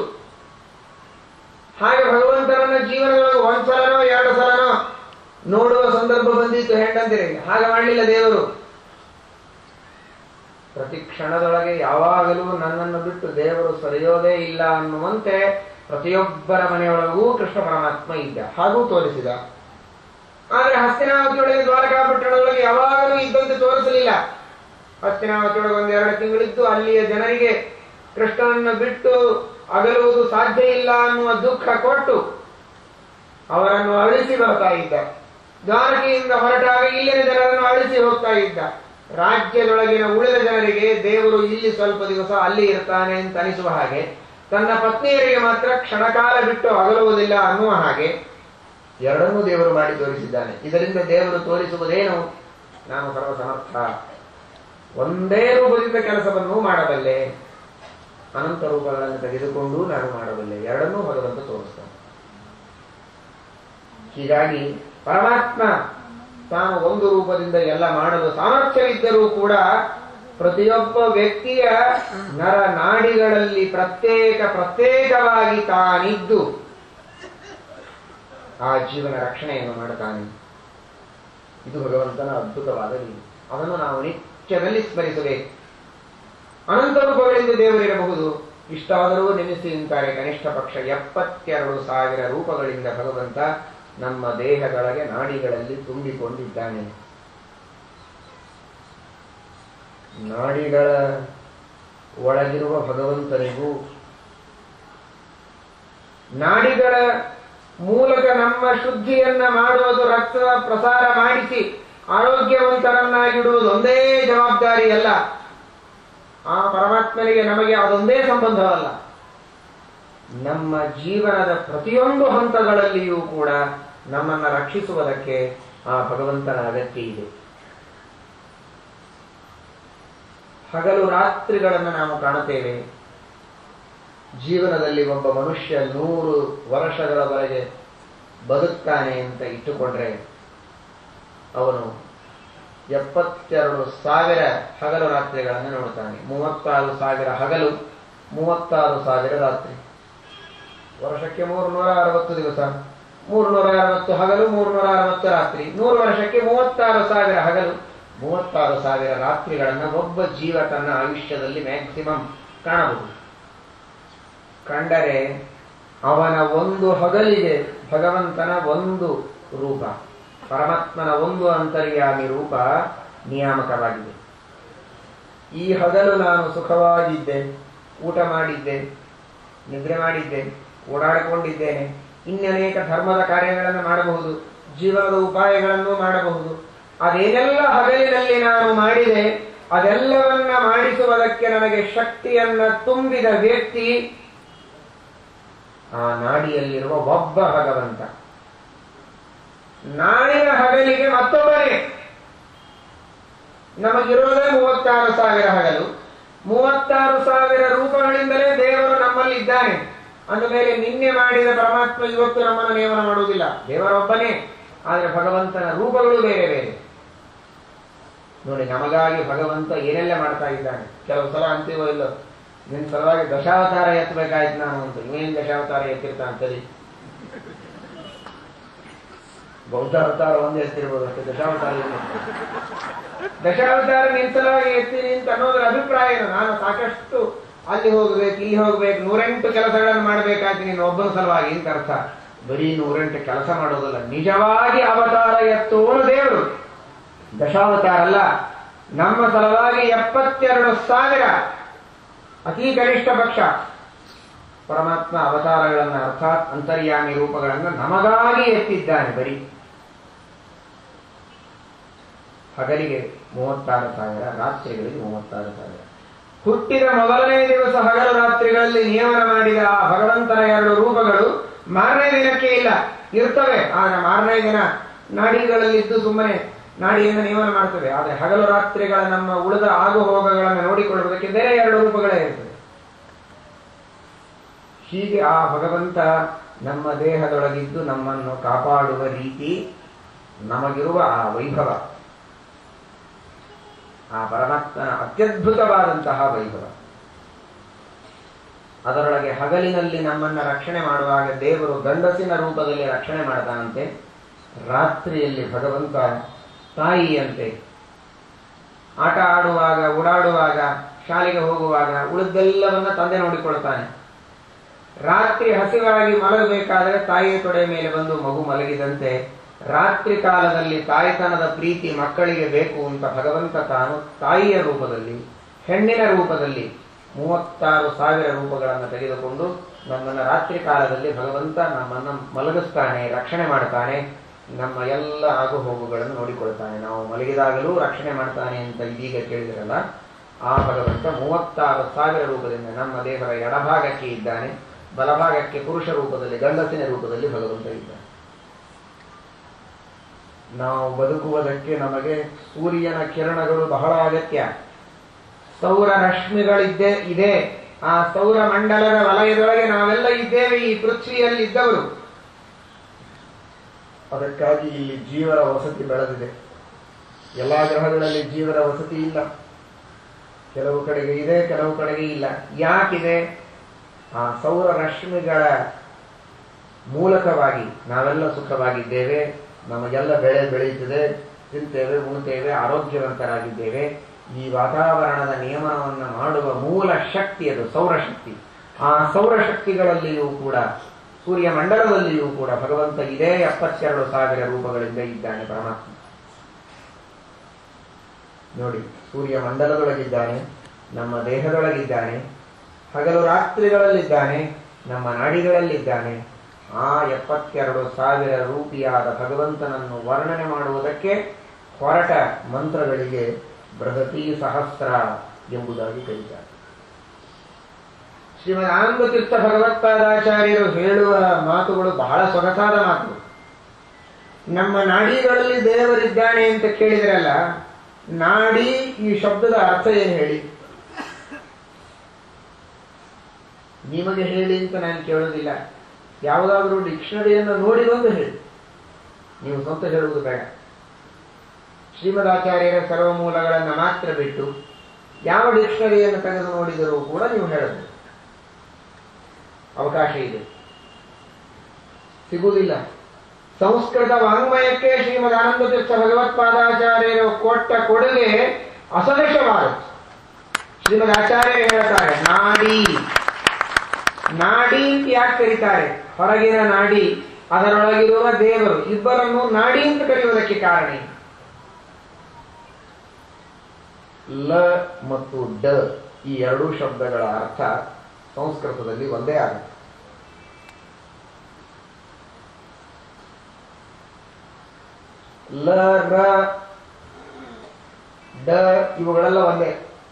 ಹಾಗೆ ಭಗವಂತನನ್ನ ಜೀವನದೊಳಗೆ ಒಂದ್ಸಲನೋ ಎರಡು ಸಲನೋ ನೋಡುವ ಸಂದರ್ಭ ಬಂದಿತ್ತು ಹೆಂಡಂದಿರಿಗೆ ಹಾಗೆ ಮಾಡಲಿಲ್ಲ ದೇವರು ಪ್ರತಿ ಕ್ಷಣದೊಳಗೆ ಯಾವಾಗಲೂ ನನ್ನನ್ನು ಬಿಟ್ಟು ದೇವರು ಸರಿಯೋದೇ ಇಲ್ಲ ಅನ್ನುವಂತೆ ಪ್ರತಿಯೊಬ್ಬರ ಮನೆಯೊಳಗೂ ಕೃಷ್ಣ ಪರಮಾತ್ಮ ಇದ್ದ ಹಾಗೂ ತೋರಿಸಿದ ಆದ್ರೆ ಹಸ್ತಿನಾವತಿಯೊಳಗೆ ದ್ವಾರಕಾಪಟ್ಟಣದೊಳಗೆ ಯಾವಾಗಲೂ ಇದ್ದಂತೆ ತೋರಿಸಲಿಲ್ಲ ಹಸ್ತಿನಾವತಿಯೊಳಗೆ ಒಂದೆರಡು ತಿಂಗಳಿದ್ದು ಅಲ್ಲಿಯ ಜನರಿಗೆ ಕೃಷ್ಣನನ್ನು ಬಿಟ್ಟು ಅಗಲುವುದು ಸಾಧ್ಯ ಇಲ್ಲ ಅನ್ನುವ ದುಃಖ ಕೊಟ್ಟು ಅವರನ್ನು ಅಳಿಸಿ ಬರ್ತಾ ಇದ್ದ ದ್ವಾರಕೆಯಿಂದ ಹೊರಟಾಗ ಇಲ್ಲಿನ ಜನರನ್ನು ಅಳಿಸಿ ಹೋಗ್ತಾ ಇದ್ದ ರಾಜ್ಯದೊಳಗಿನ ಉಳಿದ ಜನರಿಗೆ ದೇವರು ಇಲ್ಲಿ ಸ್ವಲ್ಪ ದಿವಸ ಅಲ್ಲಿ ಇರ್ತಾನೆ ಅಂತ ಅನಿಸುವ ಹಾಗೆ ತನ್ನ ಪತ್ನಿಯರಿಗೆ ಮಾತ್ರ ಕ್ಷಣಕಾಲ ಬಿಟ್ಟು ಅಗಲುವುದಿಲ್ಲ ಅನ್ನುವ ಹಾಗೆ ಎರಡನ್ನೂ ದೇವರು ಮಾಡಿ ತೋರಿಸಿದ್ದಾನೆ ಇದರಿಂದ ದೇವರು ತೋರಿಸುವುದೇನು ನಾನು ಸರ್ವಸಮರ್ಥ ಒಂದೇ ರೂಪದಿಂದ ಕೆಲಸವನ್ನು ಮಾಡಬಲ್ಲೆ ಅನಂತ ರೂಪಗಳನ್ನು ತೆಗೆದುಕೊಂಡು ನಾನು ಮಾಡಬಲ್ಲೆ ಎರಡನ್ನೂ ಭಗವಂತ ತೋರಿಸ್ತಾನೆ ಹೀಗಾಗಿ ಪರಮಾತ್ಮ ತಾನು ಒಂದು ರೂಪದಿಂದ ಎಲ್ಲ ಮಾಡಲು ಸಾಮರ್ಥ್ಯವಿದ್ದರೂ ಕೂಡ ಪ್ರತಿಯೊಬ್ಬ ವ್ಯಕ್ತಿಯ ನರ ನಾಡಿಗಳಲ್ಲಿ ಪ್ರತ್ಯೇಕ ಪ್ರತ್ಯೇಕವಾಗಿ ತಾನಿದ್ದು ಆ ಜೀವನ ರಕ್ಷಣೆಯನ್ನು ಮಾಡುತ್ತಾನೆ ಇದು ಭಗವಂತನ ಅದ್ಭುತವಾದ ಲೀಲೆ ಅದನ್ನು ನಾವು ನಿತ್ಯದಲ್ಲಿ ಸ್ಮರಿಸಬೇಕು ಅನಂತ ರೂಪಗಳಿಂದ ದೇವರಿರಬಹುದು ಇಷ್ಟಾದರೂ ನೆನೆಸಿ ಅಂತಾರೆ ಕನಿಷ್ಠ ಪಕ್ಷ ಎಪ್ಪತ್ತೆರಡು ಸಾವಿರ ರೂಪಗಳಿಂದ ಭಗವಂತ ನಮ್ಮ ದೇಹದೊಳಗೆ ನಾಡಿಗಳಲ್ಲಿ ತುಂಬಿಕೊಂಡಿದ್ದಾನೆ ನಾಡಿಗಳ ಒಳಗಿರುವ ಭಗವಂತನಿಗೂ ನಾಡಿಗಳ ಮೂಲಕ ನಮ್ಮ ಶುದ್ಧಿಯನ್ನ ಮಾಡುವುದು ರಕ್ತದ ಪ್ರಸಾರ ಮಾಡಿಸಿ ಆರೋಗ್ಯವಂತರನ್ನಾಗಿಡುವುದು ಒಂದೇ ಜವಾಬ್ದಾರಿ ಅಲ್ಲ ಆ ಪರಮಾತ್ಮನಿಗೆ ನಮಗೆ ಅದೊಂದೇ ಸಂಬಂಧವಲ್ಲ ನಮ್ಮ ಜೀವನದ ಪ್ರತಿಯೊಂದು ಹಂತಗಳಲ್ಲಿಯೂ ಕೂಡ ನಮ್ಮನ್ನು ರಕ್ಷಿಸುವುದಕ್ಕೆ ಆ ಭಗವಂತನ ಅಗತ್ಯ ಇದೆ ಹಗಲು ರಾತ್ರಿಗಳನ್ನು ನಾವು ಕಾಣುತ್ತೇವೆ ಜೀವನದಲ್ಲಿ ಒಬ್ಬ ಮನುಷ್ಯ ನೂರು ವರ್ಷಗಳವರೆಗೆ ಬದುಕ್ತಾನೆ ಅಂತ ಇಟ್ಟುಕೊಂಡ್ರೆ ಅವನು ಎಪ್ಪತ್ತೆರಡು ಸಾವಿರ ಹಗಲು ರಾತ್ರಿಗಳನ್ನು ನೋಡ್ತಾನೆ ಮೂವತ್ತಾರು ಸಾವಿರ ಹಗಲು ಮೂವತ್ತಾರು ಸಾವಿರ ರಾತ್ರಿ ವರ್ಷಕ್ಕೆ ಮೂರ್ನೂರ ಅರವತ್ತು ದಿವಸ ಮೂರ್ನೂರ ಅರವತ್ತು ಹಗಲು ಮೂರ್ನೂರ ಅರವತ್ತು ರಾತ್ರಿ ನೂರು ವರ್ಷಕ್ಕೆ ಮೂವತ್ತಾರು ಸಾವಿರ ಹಗಲು ಮೂವತ್ತಾರು ಸಾವಿರ ರಾತ್ರಿಗಳನ್ನು ಒಬ್ಬ ಜೀವ ತನ್ನ ಆಯುಷ್ಯದಲ್ಲಿ ಮ್ಯಾಕ್ಸಿಮಮ್ ಕಾಣಬಹುದು ಕಂಡರೆ ಅವನ ಒಂದು ಹಗಲಿಗೆ ಭಗವಂತನ ಒಂದು ರೂಪ ಪರಮಾತ್ಮನ ಒಂದು ಅಂತರ್ಯಾಮಿ ರೂಪ ನಿಯಾಮಕವಾಗಿದೆ ಈ ಹಗಲು ನಾನು ಸುಖವಾಗಿದ್ದೆ ಊಟ ಮಾಡಿದ್ದೆ ನಿದ್ರೆ ಮಾಡಿದ್ದೆ ಓಡಾಡಿಕೊಂಡಿದ್ದೇನೆ ಇನ್ನನೇಕ ಧರ್ಮದ ಕಾರ್ಯಗಳನ್ನು ಮಾಡಬಹುದು ಜೀವನದ ಉಪಾಯಗಳನ್ನು ಮಾಡಬಹುದು ಅದೇನೆಲ್ಲ ಹಗಲಿನಲ್ಲಿ ನಾನು ಮಾಡಿದೆ ಅದೆಲ್ಲವನ್ನ ಮಾಡಿಸುವುದಕ್ಕೆ ನನಗೆ ಶಕ್ತಿಯನ್ನ ತುಂಬಿದ ವ್ಯಕ್ತಿ ಆ ನಾಡಿಯಲ್ಲಿರುವ ಒಬ್ಬ ಭಗವಂತ ನಾಳಿನ ಹಗಲಿಗೆ ಮತ್ತೊಬ್ಬನೇ ನಮಗಿರೋದೇ ಮೂವತ್ತಾರು ಸಾವಿರ ಹಗಲು ಮೂವತ್ತಾರು ಸಾವಿರ ರೂಪಗಳಿಂದಲೇ ದೇವರು ನಮ್ಮಲ್ಲಿ ಇದ್ದಾನೆ ಅಂದ ಮೇಲೆ ನಿನ್ನೆ ಮಾಡಿದ ಪರಮಾತ್ಮ ಇವತ್ತು ನಮ್ಮನ್ನು ನೇಮನ ಮಾಡುವುದಿಲ್ಲ ದೇವರೊಬ್ಬನೇ ಆದರೆ ಭಗವಂತನ ರೂಪಗಳು ಬೇರೆ ಬೇರೆ ನೋಡಿ ನಮಗಾಗಿ ಭಗವಂತ ಏನೆಲ್ಲ ಮಾಡ್ತಾ ಇದ್ದಾನೆ ಕೆಲವು ಸಲ ಅಂತೀವೋ ಇಲ್ಲೋ ನಿನ್ ಸಲುವಾಗಿ ದಶಾವತಾರ ಎತ್ತಬೇಕಾಯ್ತು ನಾನು ಅಂತ ಇವೇನ್ ದಶಾವತಾರ ಎತ್ತಿರ್ತಾನೆ ಸರಿ ಬೌದ್ಧ ಅವತಾರ ಒಂದೇ ಎತ್ತಿರ್ಬೋದು ಅಷ್ಟೇ ದಶಾವತಾರ ಏನು ದಶಾವತಾರ ನಿನ್ ಸಲುವಾಗಿ ಎತ್ತೀನಿ ಅಂತ ಅನ್ನೋದ್ರ ಅಭಿಪ್ರಾಯ ಏನು ನಾನು ಸಾಕಷ್ಟು ಅಲ್ಲಿ ಹೋಗ್ಬೇಕು ಇಲ್ಲಿ ಹೋಗ್ಬೇಕು ನೂರೆಂಟು ಕೆಲಸಗಳನ್ನು ಮಾಡಬೇಕಾಯ್ತು ನೀನು ಒಬ್ಬನ ಸಲುವಾಗಿ ಅಂತ ಅರ್ಥ ಬರೀ ನೂರೆಂಟು ಕೆಲಸ ಮಾಡೋದಲ್ಲ ನಿಜವಾಗಿ ಅವತಾರ ಎತ್ತುವನು ದೇವರು ದಶಾವತಾರ ಅಲ್ಲ ನಮ್ಮ ಸಲುವಾಗಿ ಎಪ್ಪತ್ತೆರಡು ಸಾವಿರ ಅತಿ ಕನಿಷ್ಠ ಪಕ್ಷ ಪರಮಾತ್ಮ ಅವತಾರಗಳನ್ನು ಅರ್ಥಾತ್ ಅಂತರ್ಯಾಮಿ ರೂಪಗಳನ್ನು ನಮಗಾಗಿ ಎತ್ತಿದ್ದಾನೆ ಬರೀ ಹಗಲಿಗೆ ಮೂವತ್ತಾರು ಸಾವಿರ ರಾತ್ರಿಗಳಿಗೆ ಮೂವತ್ತಾರು ಸಾವಿರ ಹುಟ್ಟಿದ ಮೊದಲನೇ ದಿವಸ ಹಗಲು ರಾತ್ರಿಗಳಲ್ಲಿ ನಿಯಮನ ಮಾಡಿದ ಆ ಭಗವಂತನ ಎರಡು ರೂಪಗಳು ಮಾರನೇ ದಿನಕ್ಕೆ ಇಲ್ಲ ಇರ್ತವೆ ಆದ್ರೆ ಮಾರನೇ ದಿನ ನಾಡಿಗಳಲ್ಲಿದ್ದು ಸುಮ್ಮನೆ ನಾಡಿಯಿಂದ ನಿಯಮನ ಮಾಡ್ತವೆ ಆದರೆ ಹಗಲು ರಾತ್ರಿಗಳ ನಮ್ಮ ಉಳಿದ ಆಗು ಹೋಗಗಳನ್ನು ನೋಡಿಕೊಳ್ಳುವುದಕ್ಕೆ ಬೇರೆ ಎರಡು ರೂಪಗಳೇ ಇರ್ತದೆ ಹೀಗೆ ಆ ಭಗವಂತ ನಮ್ಮ ದೇಹದೊಳಗಿದ್ದು ನಮ್ಮನ್ನು ಕಾಪಾಡುವ ರೀತಿ ನಮಗಿರುವ ಆ ವೈಭವ ಆ ಪರಮಾತ್ಮನ ಅತ್ಯದ್ಭುತವಾದಂತಹ ವೈಭವ ಅದರೊಳಗೆ ಹಗಲಿನಲ್ಲಿ ನಮ್ಮನ್ನ ರಕ್ಷಣೆ ಮಾಡುವಾಗ ದೇವರು ಗಂಡಸಿನ ರೂಪದಲ್ಲಿ ರಕ್ಷಣೆ ಮಾಡ್ತಾನಂತೆ ರಾತ್ರಿಯಲ್ಲಿ ಭಗವಂತ ತಾಯಿಯಂತೆ ಆಟ ಆಡುವಾಗ ಓಡಾಡುವಾಗ ಶಾಲೆಗೆ ಹೋಗುವಾಗ ಉಳಿದೆಲ್ಲವನ್ನ ತಂದೆ ನೋಡಿಕೊಳ್ತಾನೆ ರಾತ್ರಿ ಹಸಿವಾಗಿ ಮಲಗಬೇಕಾದರೆ ತಾಯಿಯ ತೊಡೆ ಮೇಲೆ ಬಂದು ಮಗು ಮಲಗಿದಂತೆ ರಾತ್ರಿ ಕಾಲದಲ್ಲಿ ತಾಯ್ತನದ ಪ್ರೀತಿ ಮಕ್ಕಳಿಗೆ ಬೇಕು ಅಂತ ಭಗವಂತ ತಾನು ತಾಯಿಯ ರೂಪದಲ್ಲಿ ಹೆಣ್ಣಿನ ರೂಪದಲ್ಲಿ ಮೂವತ್ತಾರು ಸಾವಿರ ರೂಪಗಳನ್ನು ತೆಗೆದುಕೊಂಡು ನಮ್ಮನ್ನು ರಾತ್ರಿ ಕಾಲದಲ್ಲಿ ಭಗವಂತ ನಮ್ಮನ್ನು ಮಲಗಿಸ್ತಾನೆ ರಕ್ಷಣೆ ಮಾಡ್ತಾನೆ ನಮ್ಮ ಎಲ್ಲ ಆಗು ಹೋಗುಗಳನ್ನು ನೋಡಿಕೊಳ್ತಾನೆ ನಾವು ಮಲಗಿದಾಗಲೂ ರಕ್ಷಣೆ ಮಾಡ್ತಾನೆ ಅಂತ ಇದೀಗ ಕೇಳಿದಿರಲ್ಲ ಆ ಭಗವಂತ ಮೂವತ್ತಾರು ಸಾವಿರ ರೂಪದಿಂದ ನಮ್ಮ ದೇಹದ ಎಡಭಾಗಕ್ಕೆ ಇದ್ದಾನೆ ಬಲಭಾಗಕ್ಕೆ ಪುರುಷ ರೂಪದಲ್ಲಿ ಗಂಡಸಿನ ರೂಪದಲ್ಲಿ ಭಗವಂತ ಇದ್ದಾನೆ ನಾವು ಬದುಕುವುದಕ್ಕೆ ನಮಗೆ ಸೂರ್ಯನ ಕಿರಣಗಳು ಬಹಳ ಅಗತ್ಯ ಸೌರ ರಶ್ಮಿಗಳಿದ್ದೇ ಇದೆ ಆ ಸೌರ ಮಂಡಲದ ವಲಯದೊಳಗೆ ನಾವೆಲ್ಲ ಇದ್ದೇವೆ ಈ ಪೃಥ್ವಿಯಲ್ಲಿ ಇದ್ದವರು ಅದಕ್ಕಾಗಿ ಇಲ್ಲಿ ಜೀವರ ವಸತಿ ಬೆಳೆದಿದೆ ಎಲ್ಲಾ ಗ್ರಹಗಳಲ್ಲಿ ಜೀವರ ವಸತಿ ಇಲ್ಲ ಕೆಲವು ಕಡೆಗೆ ಇದೆ ಕೆಲವು ಕಡೆಗೆ ಇಲ್ಲ ಯಾಕಿದೆ ಆ ಸೌರ ರಶ್ಮಿಗಳ ಮೂಲಕವಾಗಿ ನಾವೆಲ್ಲ ಸುಖವಾಗಿದ್ದೇವೆ ನಮಗೆಲ್ಲ ಬೆಳೆ ಬೆಳೆಯುತ್ತದೆ ತಿಂತೇವೆ ಉಣ್ತೇವೆ ಆರೋಗ್ಯವಂತರಾಗಿದ್ದೇವೆ ಈ ವಾತಾವರಣದ ನಿಯಮನವನ್ನು ಮಾಡುವ ಮೂಲ ಶಕ್ತಿ ಅದು ಸೌರಶಕ್ತಿ ಆ ಸೌರಶಕ್ತಿಗಳಲ್ಲಿಯೂ ಕೂಡ ಸೂರ್ಯ ಮಂಡಲದಲ್ಲಿಯೂ ಕೂಡ ಭಗವಂತ ಇದೇ ಎಪ್ಪತ್ತೆರಡು ಸಾವಿರ ರೂಪಗಳಿಂದ ಇದ್ದಾನೆ ಪರಮಾತ್ಮ ನೋಡಿ ಸೂರ್ಯ ಮಂಡಲದೊಳಗಿದ್ದಾನೆ ನಮ್ಮ ದೇಹದೊಳಗಿದ್ದಾನೆ ಹಗಲು ರಾತ್ರಿಗಳಲ್ಲಿದ್ದಾನೆ ನಮ್ಮ ನಾಡಿಗಳಲ್ಲಿದ್ದಾನೆ ಆ ಎಪ್ಪತ್ತೆರಡು ಸಾವಿರ ರೂಪಿಯಾದ ಭಗವಂತನನ್ನು ವರ್ಣನೆ ಮಾಡುವುದಕ್ಕೆ ಹೊರಟ ಮಂತ್ರಗಳಿಗೆ ಬೃಹತಿ ಸಹಸ್ರ ಎಂಬುದಾಗಿ ಕರೀತಾರೆ ಶ್ರೀಮದ್ ಆನಂದ ತೀರ್ಥ ಭಗವತ್ಪಾದಾಚಾರ್ಯರು ಹೇಳುವ ಮಾತುಗಳು ಬಹಳ ಸೊಗಸಾದ ಮಾತು ನಮ್ಮ ನಾಡಿಗಳಲ್ಲಿ ದೇವರಿದ್ದಾನೆ ಅಂತ ಕೇಳಿದ್ರಲ್ಲ ನಾಡಿ ಈ ಶಬ್ದದ ಅರ್ಥ ಏನು ಹೇಳಿ ನಿಮಗೆ ಹೇಳಿ ಅಂತ ನಾನು ಕೇಳೋದಿಲ್ಲ ಯಾವುದಾದ್ರೂ ಡಿಕ್ಷನರಿಯನ್ನು ನೋಡಿ ಬಂದು ಹೇಳಿ ನೀವು ಸ್ವಂತ ಹೇಳುವುದು ಬೇಡ ಶ್ರೀಮದಾಚಾರ್ಯರ ಸರ್ವಮೂಲಗಳನ್ನು ಮಾತ್ರ ಬಿಟ್ಟು ಯಾವ ಡಿಕ್ಷನರಿಯನ್ನು ತೆಗೆದು ನೋಡಿದರೂ ಕೂಡ ನೀವು ಹೇಳಬಹುದು ಅವಕಾಶ ಇದೆ ಸಿಗುವುದಿಲ್ಲ ಸಂಸ್ಕೃತ ವಾಂಗ್ಮಯಕ್ಕೆ ಶ್ರೀಮದ್ ಆನಂದ ತೀರ್ಥ ಭಗವತ್ಪಾದಾಚಾರ್ಯರು ಕೊಟ್ಟ ಕೊಡುಗೆ ಅಸದೃಶವಾದದ್ದು ಶ್ರೀಮದ್ ಆಚಾರ್ಯರು ಹೇಳ್ತಾರೆ ನಾಡಿ ನಾಡಿ ಅಂತ ಯಾಕೆ ಕರೀತಾರೆ ಹೊರಗಿನ ನಾಡಿ ಅದರೊಳಗಿರುವ ದೇವರು ಇಬ್ಬರನ್ನು ನಾಡಿ ಅಂತ ಕರೆಯುವುದಕ್ಕೆ ಕಾರಣ ಏನು? ಲ ಮತ್ತು ಡ ಈ ಎರಡೂ ಶಬ್ದಗಳ ಅರ್ಥ ಸಂಸ್ಕೃತದಲ್ಲಿ ಒಂದೇ ಆಗುತ್ತೆ ಲ ರ ಡ ಇವುಗಳೆಲ್ಲ ಒಂದೇ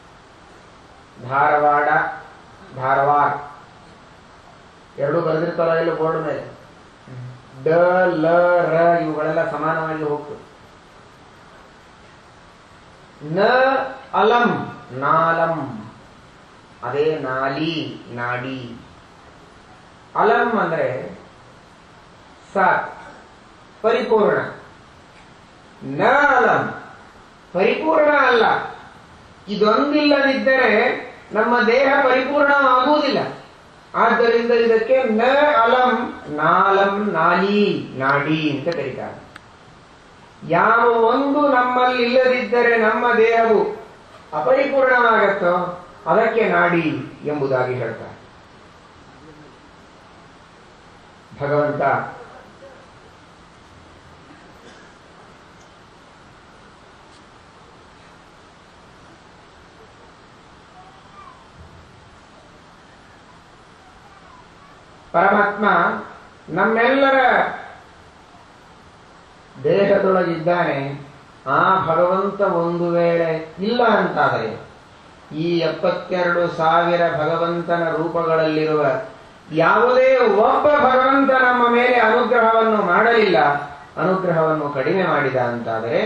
ಧಾರವಾಡ ಧಾರವಾಡ ಎರಡು ಬರೆದಿರ್ತಾರ ಇಲ್ಲ ಬೋರ್ಡ್ ಮೇಲೆ ಡ ಲ ರ ಇವುಗಳೆಲ್ಲ ಸಮಾನವಾಗಿ ಹೋಗ್ತದೆ ನ ಅಲಂ ನಾಲಂ ಅದೇ ನಾಲಿ ನಾಡಿ ಅಲಂ ಅಂದ್ರೆ ಸಾಕ್ ಪರಿಪೂರ್ಣ ನ ಅಲಂ ಪರಿಪೂರ್ಣ ಅಲ್ಲ ಇದೊಂದಿಲ್ಲದಿದ್ದರೆ ನಮ್ಮ ದೇಹ ಪರಿಪೂರ್ಣವಾಗುವುದಿಲ್ಲ ಆದ್ದರಿಂದ ಇದಕ್ಕೆ ನ ಅಲಂ ನಾಲಂ ನಾಲಿ ನಾಡಿ ಅಂತ ಕರೀತಾರೆ ಯಾವ ಒಂದು ನಮ್ಮಲ್ಲಿ ಇಲ್ಲದಿದ್ದರೆ ನಮ್ಮ ದೇಹವು ಅಪರಿಪೂರ್ಣವಾಗತ್ತೋ ಅದಕ್ಕೆ ನಾಡಿ ಎಂಬುದಾಗಿ ಹೇಳ್ತಾರೆ ಭಗವಂತ ಪರಮಾತ್ಮ ನಮ್ಮೆಲ್ಲರ ದೇಹದೊಳಗಿದ್ದಾನೆ ಆ ಭಗವಂತ ಒಂದು ವೇಳೆ ಇಲ್ಲ ಅಂತಾದರೆ ಈ ಎಪ್ಪತ್ತೆರಡು ಸಾವಿರ ಭಗವಂತನ ರೂಪಗಳಲ್ಲಿರುವ ಯಾವುದೇ ಒಬ್ಬ ಭಗವಂತ ನಮ್ಮ ಮೇಲೆ ಅನುಗ್ರಹವನ್ನು ಮಾಡಲಿಲ್ಲ ಅನುಗ್ರಹವನ್ನು ಕಡಿಮೆ ಮಾಡಿದ ಅಂತಾದರೆ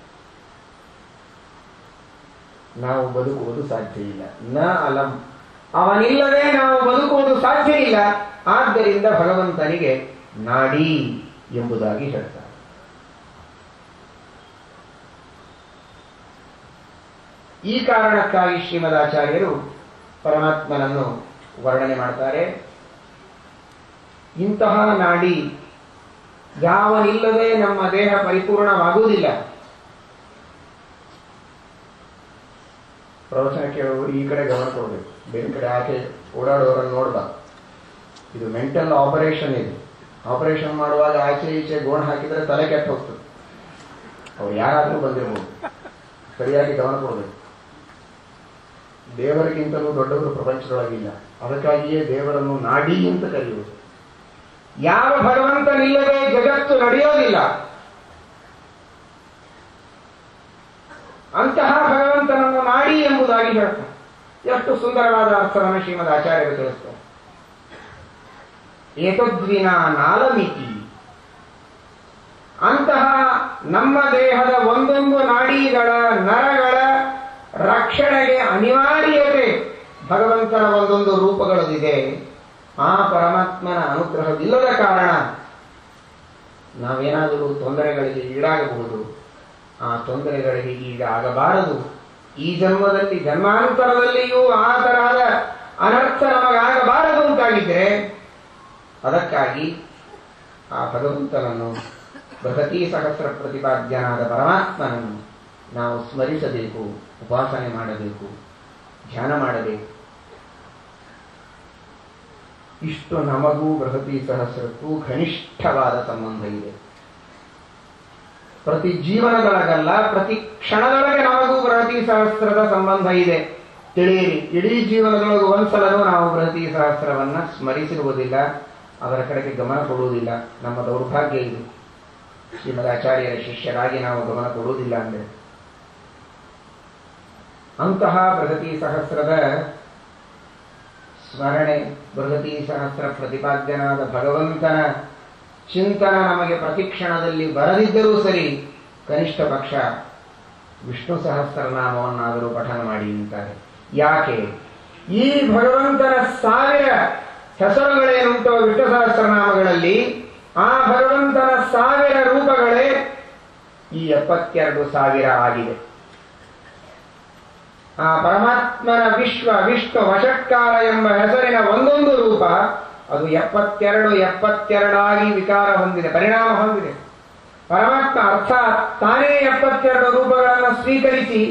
ನಾವು ಬದುಕುವುದು ಸಾಧ್ಯ ಇಲ್ಲ ನ ಅಲಂ ಅವನಿಲ್ಲದೆ ನಾವು ಬದುಕುವುದು ಸಾಧ್ಯ ಇಲ್ಲ ಆದ್ದರಿಂದ ಭಗವಂತನಿಗೆ ನಾಡಿ ಎಂಬುದಾಗಿ ಹೇಳ್ತಾರೆ ಈ ಕಾರಣಕ್ಕಾಗಿ ಶ್ರೀಮದಾಚಾರ್ಯರು ಪರಮಾತ್ಮನನ್ನು ವರ್ಣನೆ ಮಾಡ್ತಾರೆ ಇಂತಹ ನಾಡಿ ಯಾವನಿಲ್ಲದೆ ನಮ್ಮ ದೇಹ ಪರಿಪೂರ್ಣವಾಗುವುದಿಲ್ಲ ಪ್ರವಚನ ಕೇಳುವವರು ಈ ಕಡೆ ಗಮನ ಕೊಡಬೇಕು ಬೇರೆ ಕಡೆ ಆಚೆ ಓಡಾಡುವವರನ್ನು ನೋಡಬಾರ್ದು ಇದು ಮೆಂಟಲ್ ಆಪರೇಷನ್ ಇದು ಆಪರೇಷನ್ ಮಾಡುವಾಗ ಆಚೆ ಈಚೆ ಗೋಣ ಹಾಕಿದರೆ ತಲೆ ಕೆಟ್ಟ ಹೋಗ್ತದೆ ಅವ್ರು ಯಾರಾದರೂ ಬಂದಿರ್ಬೋದು ಸರಿಯಾಗಿ ಗಮನ ಕೊಡಬೇಕು ದೇವರಿಗಿಂತಲೂ ದೊಡ್ಡವರು ಪ್ರಪಂಚದೊಳಗಿಲ್ಲ ಅದಕ್ಕಾಗಿಯೇ ದೇವರನ್ನು ನಾಡಿ ಅಂತ ಕರೆಯುವುದು ಯಾವ ಭಗವಂತನಿಲ್ಲದೆ ಜಗತ್ತು ನಡೆಯೋದಿಲ್ಲ ಅಂತಹ ಭಗವಂತನನ್ನು ನಾಡಿ ಎಂಬುದಾಗಿ ಹೇಳ್ತಾರೆ ಎಷ್ಟು ಸುಂದರವಾದ ಅರ್ಥವನ್ನು ಶ್ರೀಮದ್ ಆಚಾರ್ಯರು ತಿಳಿಸ್ತಾರೆ ಏತದ್ವಿನ ನಾಲಮಿತಿ ಅಂತಹ ನಮ್ಮ ದೇಹದ ಒಂದೊಂದು ನಾಡಿಗಳ ನರಗಳ ರಕ್ಷಣೆಗೆ ಅನಿವಾರ್ಯತೆ ಭಗವಂತನ ಒಂದೊಂದು ರೂಪಗಳದಿದೆ ಆ ಪರಮಾತ್ಮನ ಅನುಗ್ರಹವಿಲ್ಲದ ಕಾರಣ ನಾವೇನಾದರೂ ತೊಂದರೆಗಳಿಗೆ ಈಡಾಗಬಹುದು ಆ ತೊಂದರೆಗಳಿಗೆ ಈಗ ಆಗಬಾರದು ಈ ಜನ್ಮದಲ್ಲಿ ಜನ್ಮಾಂತರದಲ್ಲಿಯೂ ಆ ತರಹದ ಅನರ್ಥ ನಮಗಾಗಬಾರದು ಅಂತಾಗಿದ್ರೆ ಅದಕ್ಕಾಗಿ ಆ ಭಗವಂತನನ್ನು ಬೃಹತಿ ಸಹಸ್ರ ಪ್ರತಿಪಾದ್ಯನಾದ ಪರಮಾತ್ಮನನ್ನು ನಾವು ಸ್ಮರಿಸಬೇಕು ಉಪಾಸನೆ ಮಾಡಬೇಕು ಧ್ಯಾನ ಮಾಡಬೇಕು ಇಷ್ಟು ನಮಗೂ ಬೃಹತಿ ಸಹಸ್ರಕ್ಕೂ ಘನಿಷ್ಠವಾದ ಸಂಬಂಧ ಇದೆ ಪ್ರತಿ ಜೀವನದೊಳಗಲ್ಲ ಪ್ರತಿ ಕ್ಷಣದೊಳಗೆ ನಮಗೂ ಬೃಹತಿ ಸಹಸ್ರದ ಸಂಬಂಧ ಇದೆ ತಿಳಿಯಿರಿ ಇಡೀ ಜೀವನದೊಳಗೆ ಒಂದ್ಸಲನೂ ನಾವು ಬೃಹತಿ ಸಹಸ್ರವನ್ನ ಸ್ಮರಿಸಿರುವುದಿಲ್ಲ ಅದರ ಕಡೆಗೆ ಗಮನ ಕೊಡುವುದಿಲ್ಲ ನಮ್ಮ ದೌರ್ಭಾಗ್ಯ ಇದು ಶ್ರೀಮದಾಚಾರ್ಯರ ಶಿಷ್ಯರಾಗಿ ನಾವು ಗಮನ ಕೊಡುವುದಿಲ್ಲ ಅಂದ್ರೆ ಅಂತಹ ಬೃಹತಿ ಸಹಸ್ರದ ಸ್ಮರಣೆ ಬೃಹತಿ ಸಹಸ್ರ ಪ್ರತಿಪಾದ್ಯನಾದ ಭಗವಂತನ ಚಿಂತನ ನಮಗೆ ಪ್ರತಿಕ್ಷಣದಲ್ಲಿ ಬರದಿದ್ದರೂ ಸರಿ ಕನಿಷ್ಠ ಪಕ್ಷ ವಿಷ್ಣು ಸಹಸ್ರನಾಮವನ್ನಾದರೂ ಪಠನ ಮಾಡಿ ಅಂತಾರೆ ಯಾಕೆ ಈ ಭಗವಂತನ ಸಾವಿರ ಹೆಸರುಗಳೇನುಂಟೋ ವಿಷ್ಣು ಸಹಸ್ರನಾಮಗಳಲ್ಲಿ ಆ ಭಗವಂತನ ಸಾವಿರ ರೂಪಗಳೇ ಈ ಎಪ್ಪತ್ತೆರಡು ಸಾವಿರ ಆಗಿದೆ ಆ ಪರಮಾತ್ಮನ ವಿಶ್ವ ವಿಷ್ಣು ವಶತ್ಕಾರ ಎಂಬ ಹೆಸರಿನ ಒಂದೊಂದು ರೂಪ ಅದು ಎಪ್ಪತ್ತೆರಡು ಎಪ್ಪತ್ತೆರಡಾಗಿ ವಿಕಾರ ಹೊಂದಿದೆ ಪರಿಣಾಮ ಹೊಂದಿದೆ ಪರಮಾತ್ಮ ಅರ್ಥಾತ್ ತಾನೇ ಎಪ್ಪತ್ತೆರಡು ರೂಪಗಳನ್ನು ಸ್ವೀಕರಿಸಿ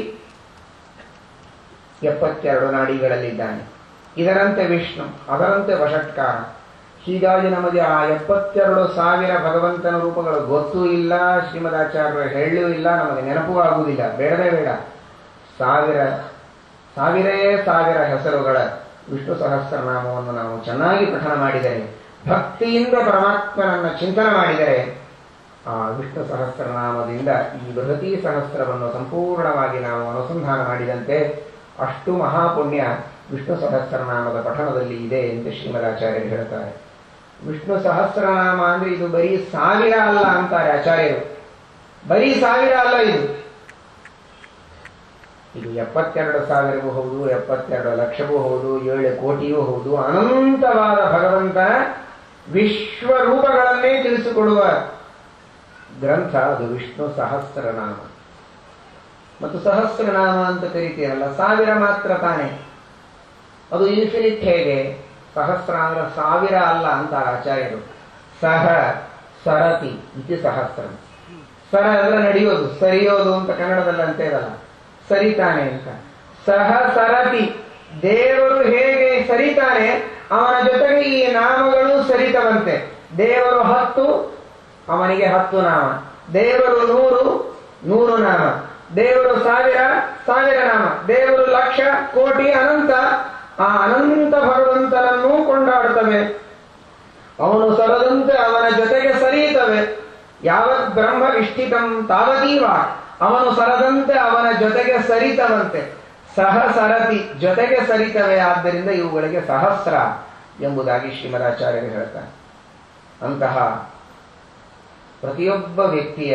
ಎಪ್ಪತ್ತೆರಡು ನಾಡಿಗಳಲ್ಲಿದ್ದಾನೆ ಇದರಂತೆ ವಿಷ್ಣು ಅದರಂತೆ ವಶತ್ಕಾರ ಹೀಗಾಗಿ ನಮಗೆ ಆ ಎಪ್ಪತ್ತೆರಡು ಸಾವಿರ ಭಗವಂತನ ರೂಪಗಳು ಗೊತ್ತೂ ಇಲ್ಲ ಶ್ರೀಮದಾಚಾರ್ಯರು ಹೇಳಲೂ ಇಲ್ಲ ನಮಗೆ ನೆನಪೂ ಆಗುವುದಿಲ್ಲ ಬೇಡವೇ ಬೇಡ ಸಾವಿರ ಸಾವಿರೇ ಸಾವಿರ ಹೆಸರುಗಳ ವಿಷ್ಣು ಸಹಸ್ರನಾಮವನ್ನು ನಾವು ಚೆನ್ನಾಗಿ ಪಠನ ಮಾಡಿದರೆ ಭಕ್ತಿಯಿಂದ ಪರಮಾತ್ಮನನ್ನ ಚಿಂತನೆ ಮಾಡಿದರೆ ಆ ವಿಷ್ಣು ಸಹಸ್ರನಾಮದಿಂದ ಈ ಬೃಹತಿ ಸಹಸ್ರವನ್ನು ಸಂಪೂರ್ಣವಾಗಿ ನಾವು ಅನುಸಂಧಾನ ಮಾಡಿದಂತೆ ಅಷ್ಟು ಮಹಾಪುಣ್ಯ ವಿಷ್ಣು ಸಹಸ್ರನಾಮದ ಪಠಣದಲ್ಲಿ ಇದೆ ಎಂದು ಶ್ರೀಮದಾಚಾರ್ಯರು ಹೇಳ್ತಾರೆ ವಿಷ್ಣು ಸಹಸ್ರನಾಮ ಅಂದ್ರೆ ಇದು ಬರೀ ಸಾವಿರ ಅಲ್ಲ ಅಂತಾರೆ ಆಚಾರ್ಯರು ಬರೀ ಸಾವಿರ ಅಲ್ಲ ಇದು ಇದು ಎಪ್ಪತ್ತೆರಡು ಸಾವಿರವೂ ಹೌದು ಎಪ್ಪತ್ತೆರಡು ಲಕ್ಷವೂ ಹೌದು ಏಳು ಕೋಟಿಯೂ ಹೌದು ಅನಂತವಾದ ಭಗವಂತನ ವಿಶ್ವರೂಪಗಳನ್ನೇ ತಿಳಿಸಿಕೊಡುವ ಗ್ರಂಥ ಅದು ವಿಷ್ಣು ಸಹಸ್ರನಾಮ ಮತ್ತು ಸಹಸ್ರನಾಮ ಅಂತ ಕರಿತೀರಲ್ಲ ಸಾವಿರ ಮಾತ್ರ ತಾನೆ ಅದು ಇನ್ಫಿನಿಟ್ ಹೇಗೆ ಸಹಸ್ರ ಅಂದ್ರೆ ಸಾವಿರ ಅಲ್ಲ ಅಂತಾರೆ ಆಚಾರ್ಯರು ಸಹ ಸರತಿ ಇತಿ ಸಹಸ್ರ ಸರ ಅಂದ್ರೆ ನಡೆಯೋದು ಸರಿಯೋದು ಅಂತ ಕನ್ನಡದಲ್ಲಿ ಅಂತೇವಲ್ಲ ಸರಿತಾನೆ ಅಂತ ಸಹ ಸರತಿ ದೇವರು ಹೇಗೆ ಸರಿತಾನೆ ಅವನ ಜೊತೆಗೆ ಈ ನಾಮಗಳು ಸರಿತವಂತೆ ದೇವರು ಹತ್ತು ಅವನಿಗೆ ಹತ್ತು ನಾಮ ದೇವರು ನೂರು ನೂರು ನಾಮ ದೇವರು ಸಾವಿರ ಸಾವಿರ ನಾಮ ದೇವರು ಲಕ್ಷ ಕೋಟಿ ಅನಂತ ಆ ಅನಂತ ಭಗವಂತನನ್ನೂ ಕೊಂಡಾಡುತ್ತವೆ ಅವನು ಸರದಂತೆ ಅವನ ಜೊತೆಗೆ ಸರಿಯುತ್ತವೆ ಯಾವತ್ ಬ್ರಹ್ಮ ಇಷ್ಟಿತಂ ತಾವತೀವ ಅವನು ಸರದಂತೆ ಅವನ ಜೊತೆಗೆ ಸರಿತವಂತೆ ಸಹ ಸರತಿ ಜೊತೆಗೆ ಸರಿತವೆ ಆದ್ದರಿಂದ ಇವುಗಳಿಗೆ ಸಹಸ್ರ ಎಂಬುದಾಗಿ ಶ್ರೀಮದಾಚಾರ್ಯರು ಹೇಳ್ತಾರೆ ಅಂತಹ ಪ್ರತಿಯೊಬ್ಬ ವ್ಯಕ್ತಿಯ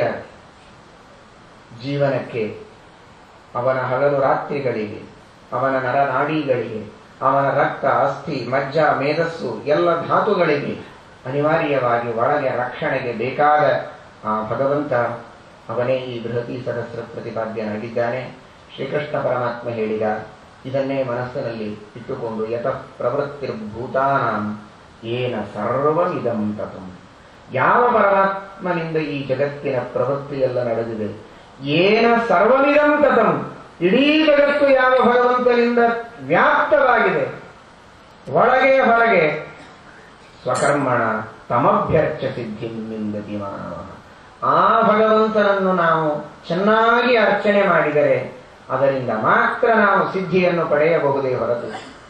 ಜೀವನಕ್ಕೆ ಅವನ ಹಗಲು ರಾತ್ರಿಗಳಿಗೆ ಅವನ ನರನಾಡಿಗಳಿಗೆ ಅವನ ರಕ್ತ ಅಸ್ಥಿ ಮಜ್ಜ ಮೇಧಸ್ಸು ಎಲ್ಲ ಧಾತುಗಳಿಗೆ ಅನಿವಾರ್ಯವಾಗಿ ಒಳಗೆ ರಕ್ಷಣೆಗೆ ಬೇಕಾದ ಆ ಭಗವಂತ ಅವನೇ ಈ ಬೃಹತಿ ಸಹಸ್ರ ಪ್ರತಿಪಾದ್ಯನಾಗಿದ್ದಾನೆ ಶ್ರೀಕೃಷ್ಣ ಪರಮಾತ್ಮ ಹೇಳಿದ ಇದನ್ನೇ ಮನಸ್ಸಿನಲ್ಲಿ ಇಟ್ಟುಕೊಂಡು ಯತಃ ಪ್ರವೃತ್ತಿರ್ಭೂತಾನಾಂ ಏನ ಸರ್ವಮಿದಂ ತತಂ ಯಾವ ಪರಮಾತ್ಮನಿಂದ ಈ ಜಗತ್ತಿನ ಪ್ರವೃತ್ತಿಯೆಲ್ಲ ನಡೆದಿದೆ ಏನ ಸರ್ವಮಿದಂ ತತಂ ಇಡೀ ಜಗತ್ತು ಯಾವ ಭಗವಂತನಿಂದ ವ್ಯಾಪ್ತವಾಗಿದೆ ಒಳಗೆ ಹೊರಗೆ ಸ್ವಕರ್ಮಣ ತಮಭ್ಯರ್ಚ ಸಿದ್ಧಿಂದತಿ ಮಾನವ ಆ ಭಗವಂತನನ್ನು ನಾವು ಚೆನ್ನಾಗಿ ಅರ್ಚನೆ ಮಾಡಿದರೆ ಅದರಿಂದ ಮಾತ್ರ ನಾವು ಸಿದ್ಧಿಯನ್ನು ಪಡೆಯಬಹುದೇ ಹೊರತು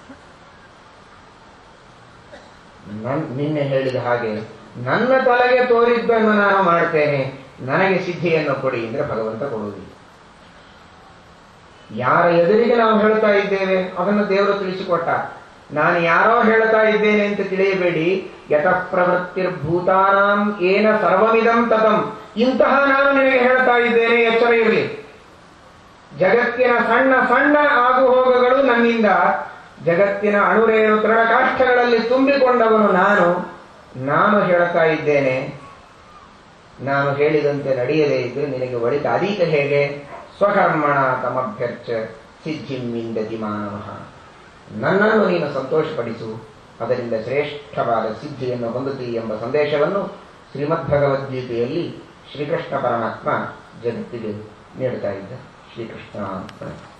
ನನ್- ನಿನ್ನೆ ಹೇಳಿದ ಹಾಗೆ ನನ್ನ ತಲೆಗೆ ತೋರಿದ್ದನ್ನು ನಾನು ಮಾಡ್ತೇನೆ ನನಗೆ ಸಿದ್ಧಿಯನ್ನು ಕೊಡಿ ಅಂದ್ರೆ ಭಗವಂತ ಕೊಡುವುದಿಲ್ಲ ಯಾರ ಎದುರಿಗೆ ನಾವು ಹೇಳ್ತಾ ಇದ್ದೇವೆ ಅದನ್ನು ದೇವರು ತಿಳಿಸಿಕೊಟ್ಟ ನಾನು ಯಾರೋ ಹೇಳ್ತಾ ಇದ್ದೇನೆ ಅಂತ ತಿಳಿಯಬೇಡಿ ಯತಃ ಪ್ರವೃತ್ತಿರ್ಭೂತಾನಾಂ ಏನ ಸರ್ವಮಿದಂ ತತಂ ಇಂತಹ ನಾನು ನಿನಗೆ ಹೇಳ್ತಾ ಇದ್ದೇನೆ ಎಚ್ಚರ ಇರಲಿ ಜಗತ್ತಿನ ಸಣ್ಣ ಸಣ್ಣ ಆಗು ಹೋಗುಗಳು ನನ್ನಿಂದ ಜಗತ್ತಿನ ಅಣುರೇಣು ತೃಣಕಾಷ್ಠಗಳಲ್ಲಿ ತುಂಬಿಕೊಂಡವನು ನಾನು ನಾನು ಹೇಳ್ತಾ ಇದ್ದೇನೆ ನಾನು ಹೇಳಿದಂತೆ ನಡೆಯದೇ ಇದ್ರೆ ನಿನಗೆ ಒಳಿತ ಅದೀತ ಹೇಗೆ ಸ್ವಕರ್ಮಣ ತಮಭ್ಯರ್ಚ ಸಿದ್ಧಿಮಿಂದತಿ ಮಾನವ ನನ್ನನ್ನು ನೀನು ಸಂತೋಷಪಡಿಸು ಅದರಿಂದ ಶ್ರೇಷ್ಠವಾದ ಸಿದ್ಧಿಯನ್ನು ಹೊಂದುತ್ತಿ ಎಂಬ ಸಂದೇಶವನ್ನು ಶ್ರೀಮದ್ ಭಗವದ್ಗೀತೆಯಲ್ಲಿ ಶ್ರೀಕೃಷ್ಣ ಪರಮಾತ್ಮ ಜಗತ್ತಿಗೆ ನೀಡುತ್ತಾ ಇದ್ದ ಶ್ರೀಕೃಷ್ಣ ಅರ್ಪಣೆ.